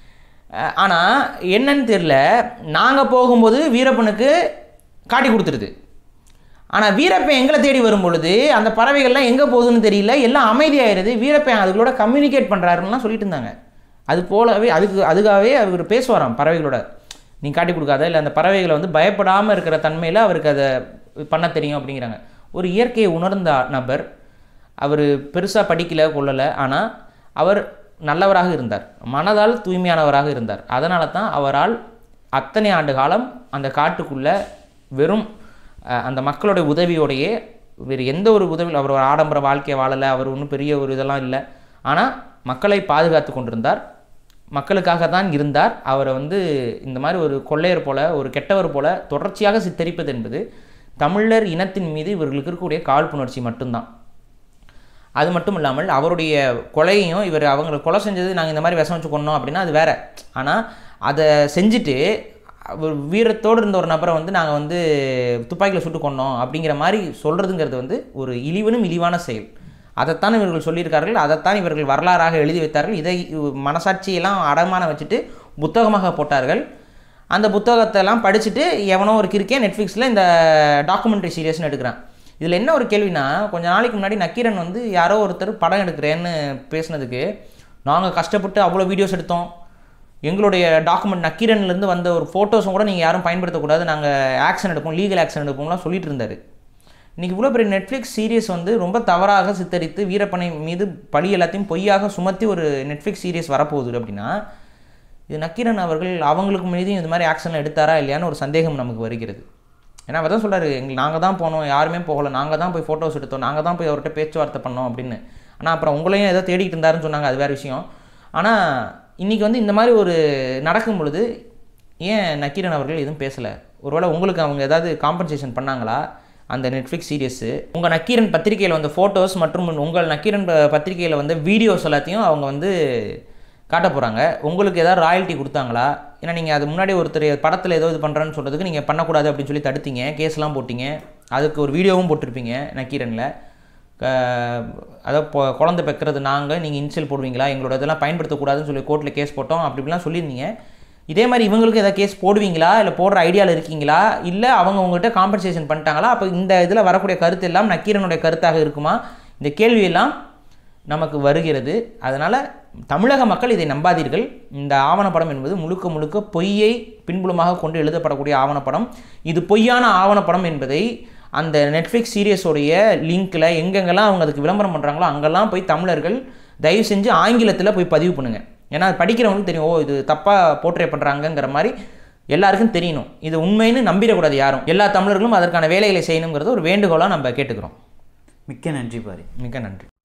ஆனால் என்னன்னு தெரில நாங்கள் போகும்போது வீரப்பனுக்கு காட்டி கொடுத்துருது ஆனால் வீரப்பன் எங்களை தேடி வரும் பொழுது அந்த பறவைகள்லாம் எங்கே போகுதுன்னு தெரியல எல்லாம் அமைதியாயிருது வீரப்பன் அதுகளோட கம்யூனிகேட் பண்ணுறாருலாம் சொல்லிட்டு இருந்தாங்க அது போலவே அதுக்கு அதுக்காகவே அவர் பேசுவாராம் பறவைகளோட நீ காட்டி கொடுக்காத இல்லை அந்த பறவைகளை வந்து பயப்படாமல் இருக்கிற தன்மையில் அவருக்கு அதை பண்ண தெரியும் அப்படிங்கிறாங்க ஒரு இயற்கையை உணர்ந்த நபர் அவர் பெருசாக படிக்கல கொள்ளலை ஆனால் அவர் நல்லவராக இருந்தார் மனதால் தூய்மையானவராக இருந்தார் அதனால தான் அவரால் அத்தனை ஆண்டு காலம் அந்த காட்டுக்குள்ளே வெறும் அஹ், அந்த மக்களுடைய உதவியோடையே வேறு எந்த ஒரு உதவியும் அவர் ஒரு ஆடம்பர வாழ்க்கையை வாழலை அவர் ஒன்றும் பெரிய ஒரு இதெல்லாம் இல்லை ஆனால் மக்களை பாதுகாத்து கொண்டிருந்தார் மக்களுக்காக தான் இருந்தார் அவரை வந்து இந்த மாதிரி ஒரு கொள்ளையர் போல ஒரு கெட்டவர் போல தொடர்ச்சியாக சித்தரிப்பது என்பது தமிழர் இனத்தின் மீது இவர்களுக்கு இருக்கக்கூடிய காழ்ப்புணர்ச்சி மட்டும்தான் அது மட்டும் இல்லாமல் அவருடைய கொலையையும் இவர் அவங்களை கொலை செஞ்சது நாங்கள் இந்த மாதிரி விஷம் வச்சு கொண்டோம் அப்படின்னா அது வேற ஆனால் அதை செஞ்சுட்டு அவர் வீரத்தோடு இருந்த ஒரு நபரை வந்து நாங்கள் வந்து துப்பாக்கியில் சுட்டு கொண்டோம் அப்படிங்கிற மாதிரி சொல்கிறதுங்கிறது வந்து ஒரு இழிவனும் இழிவான செயல் அதைத்தான் இவர்கள் சொல்லியிருக்கார்கள் அதைத்தான் இவர்கள் வரலாறாக எழுதி வைத்தார்கள் இதை மனசாட்சியெல்லாம் அடமான வச்சுட்டு புத்தகமாக போட்டார்கள் அந்த புத்தகத்தெல்லாம் படிச்சுட்டு எவனோ ஒரு கிறுக்கே நெட்ஃப்ளிக்ஸில் இந்த டாக்குமெண்ட்ரி சீரியஸ்னு எடுக்கிறான் இதில் என்ன ஒரு கேள்வினா கொஞ்ச நாளைக்கு முன்னாடி நக்கீரன் வந்து யாரோ ஒருத்தர் படம் எடுக்கிறேன்னு பேசுனதுக்கு நாங்கள் கஷ்டப்பட்டு அவ்வளோ வீடியோஸ் எடுத்தோம் எங்களுடைய டாக்குமெண்ட் நக்கீரன்லேருந்து வந்த ஒரு ஃபோட்டோஸும் கூட நீங்கள் யாரும் பயன்படுத்தக்கூடாது நாங்கள் ஆக்ஷன் எடுப்போம் லீகல் ஆக்ஷன் எடுப்போம்லாம் சொல்லிட்டு இருந்தார் இன்றைக்கி இவ்வளோ பெரிய நெட்ஃப்ளிக்ஸ் சீரியஸ் வந்து ரொம்ப தவறாக சித்தரித்து வீரப்பனை மீது பழி எல்லாத்தையும் பொய்யாக சுமத்தி ஒரு நெட்ஃப்ளிக்ஸ் சீரியஸ் வரப்போகுது அப்படின்னா இது நக்கீரன் அவர்கள் அவங்களுக்கு மீதும் இந்த மாதிரி ஆக்ஷன் எடுத்தாரா இல்லையான்னு ஒரு சந்தேகம் நமக்கு வருகிறது ஏன்னா அவர் தான் சொல்கிறாரு எங்கள் நாங்கள் தான் போனோம் யாருமே போகலை நாங்கள் தான் போய் ஃபோட்டோஸ் எடுத்தோம் நாங்கள் தான் போய் அவர்கிட்ட பேச்சுவார்த்தை பண்ணோம் அப்படின்னு ஆனால் அப்புறம் உங்களையும் ஏதோ தேடிக்கிட்டு இருந்தாருன்னு சொன்னாங்க அது வேறு விஷயம் ஆனால் இன்றைக்கி வந்து இந்த மாதிரி ஒரு நடக்கும் பொழுது ஏன் நக்கீரன் அவர்கள் எதுவும் பேசலை ஒருவேளை உங்களுக்கு அவங்க ஏதாவது காம்பன்சேஷன் பண்ணாங்களா அந்த நெட்ஃப்ளிக்ஸ் சீரியஸு உங்கள் நக்கீரன் பத்திரிகையில் வந்த ஃபோட்டோஸ் மற்றும் உங்கள் நக்கீரன் ப- பத்திரிகையில் வந்த வீடியோஸ் எல்லாத்தையும் அவங்க வந்து காட்ட போகிறாங்க உங்களுக்கு ஏதாவது ராயல்ட்டி கொடுத்தாங்களா ஏன்னா நீங்கள் அது முன்னாடி ஒருத்தர் படத்தில் ஏதோ இது பண்ணுறேன்னு சொல்கிறதுக்கு நீங்கள் பண்ணக்கூடாது அப்படின்னு சொல்லி தடுத்தீங்க கேஸ்லாம் போட்டீங்க அதுக்கு ஒரு வீடியோவும் போட்டிருப்பீங்க நக்கீரனில் அதாவது பொ- குழந்தை பெக்கிறது நாங்கள் நீங்கள் இன்சியல் போடுவீங்களா எங்களோட இதெல்லாம் பயன்படுத்தக்கூடாதுன்னு சொல்லி கோர்ட்டில் கேஸ் போட்டோம் அப்படி இப்படிலாம் சொல்லியிருந்தீங்க இதே மாதிரி இவங்களுக்கு ஏதாவது கேஸ் போடுவீங்களா இல்லை போடுற ஐடியாவில் இருக்கீங்களா இல்லை அவங்க உங்கள்கிட்ட காம்பன்சேஷன் பண்ணிட்டாங்களா அப்போ இந்த இதில் வரக்கூடிய கருத்து எல்லாம் நக்கீரனுடைய கருத்தாக இருக்குமா இந்த கேள்வியெல்லாம் நமக்கு வருகிறது அதனால் தமிழக மக்கள் இதை நம்பாதீர்கள் இந்த ஆவணப்படம் என்பது முழுக்க முழுக்க பொய்யை பின்புலமாக கொண்டு எழுதப்படக்கூடிய ஆவணப்படம் இது பொய்யான ஆவணப்படம் என்பதை அந்த நெட்ஃப்ளிக்ஸ் சீரியஸோடைய லிங்க்கில் எங்கெங்கெல்லாம் அவங்க அதுக்கு விளம்பரம் பண்ணுறாங்களோ அங்கெல்லாம் போய் தமிழர்கள் தயவு செஞ்சு ஆங்கிலத்தில் போய் பதிவு பண்ணுங்கள் ஏன்னா அது படிக்கிறவங்களுக்கு தெரியும் ஓ இது தப்பாக போர்ட்ரே பண்ணுறாங்கங்கிற மாதிரி எல்லாருக்கும் தெரியணும் இது உண்மைன்னு நம்பிடக்கூடாது யாரும் எல்லா தமிழர்களும் அதற்கான வேலைகளை செய்யணுங்கிறது ஒரு வேண்டுகோளாக நம்ம கேட்டுக்கிறோம் மிக்க நன்றி பாரி மிக்க நன்றி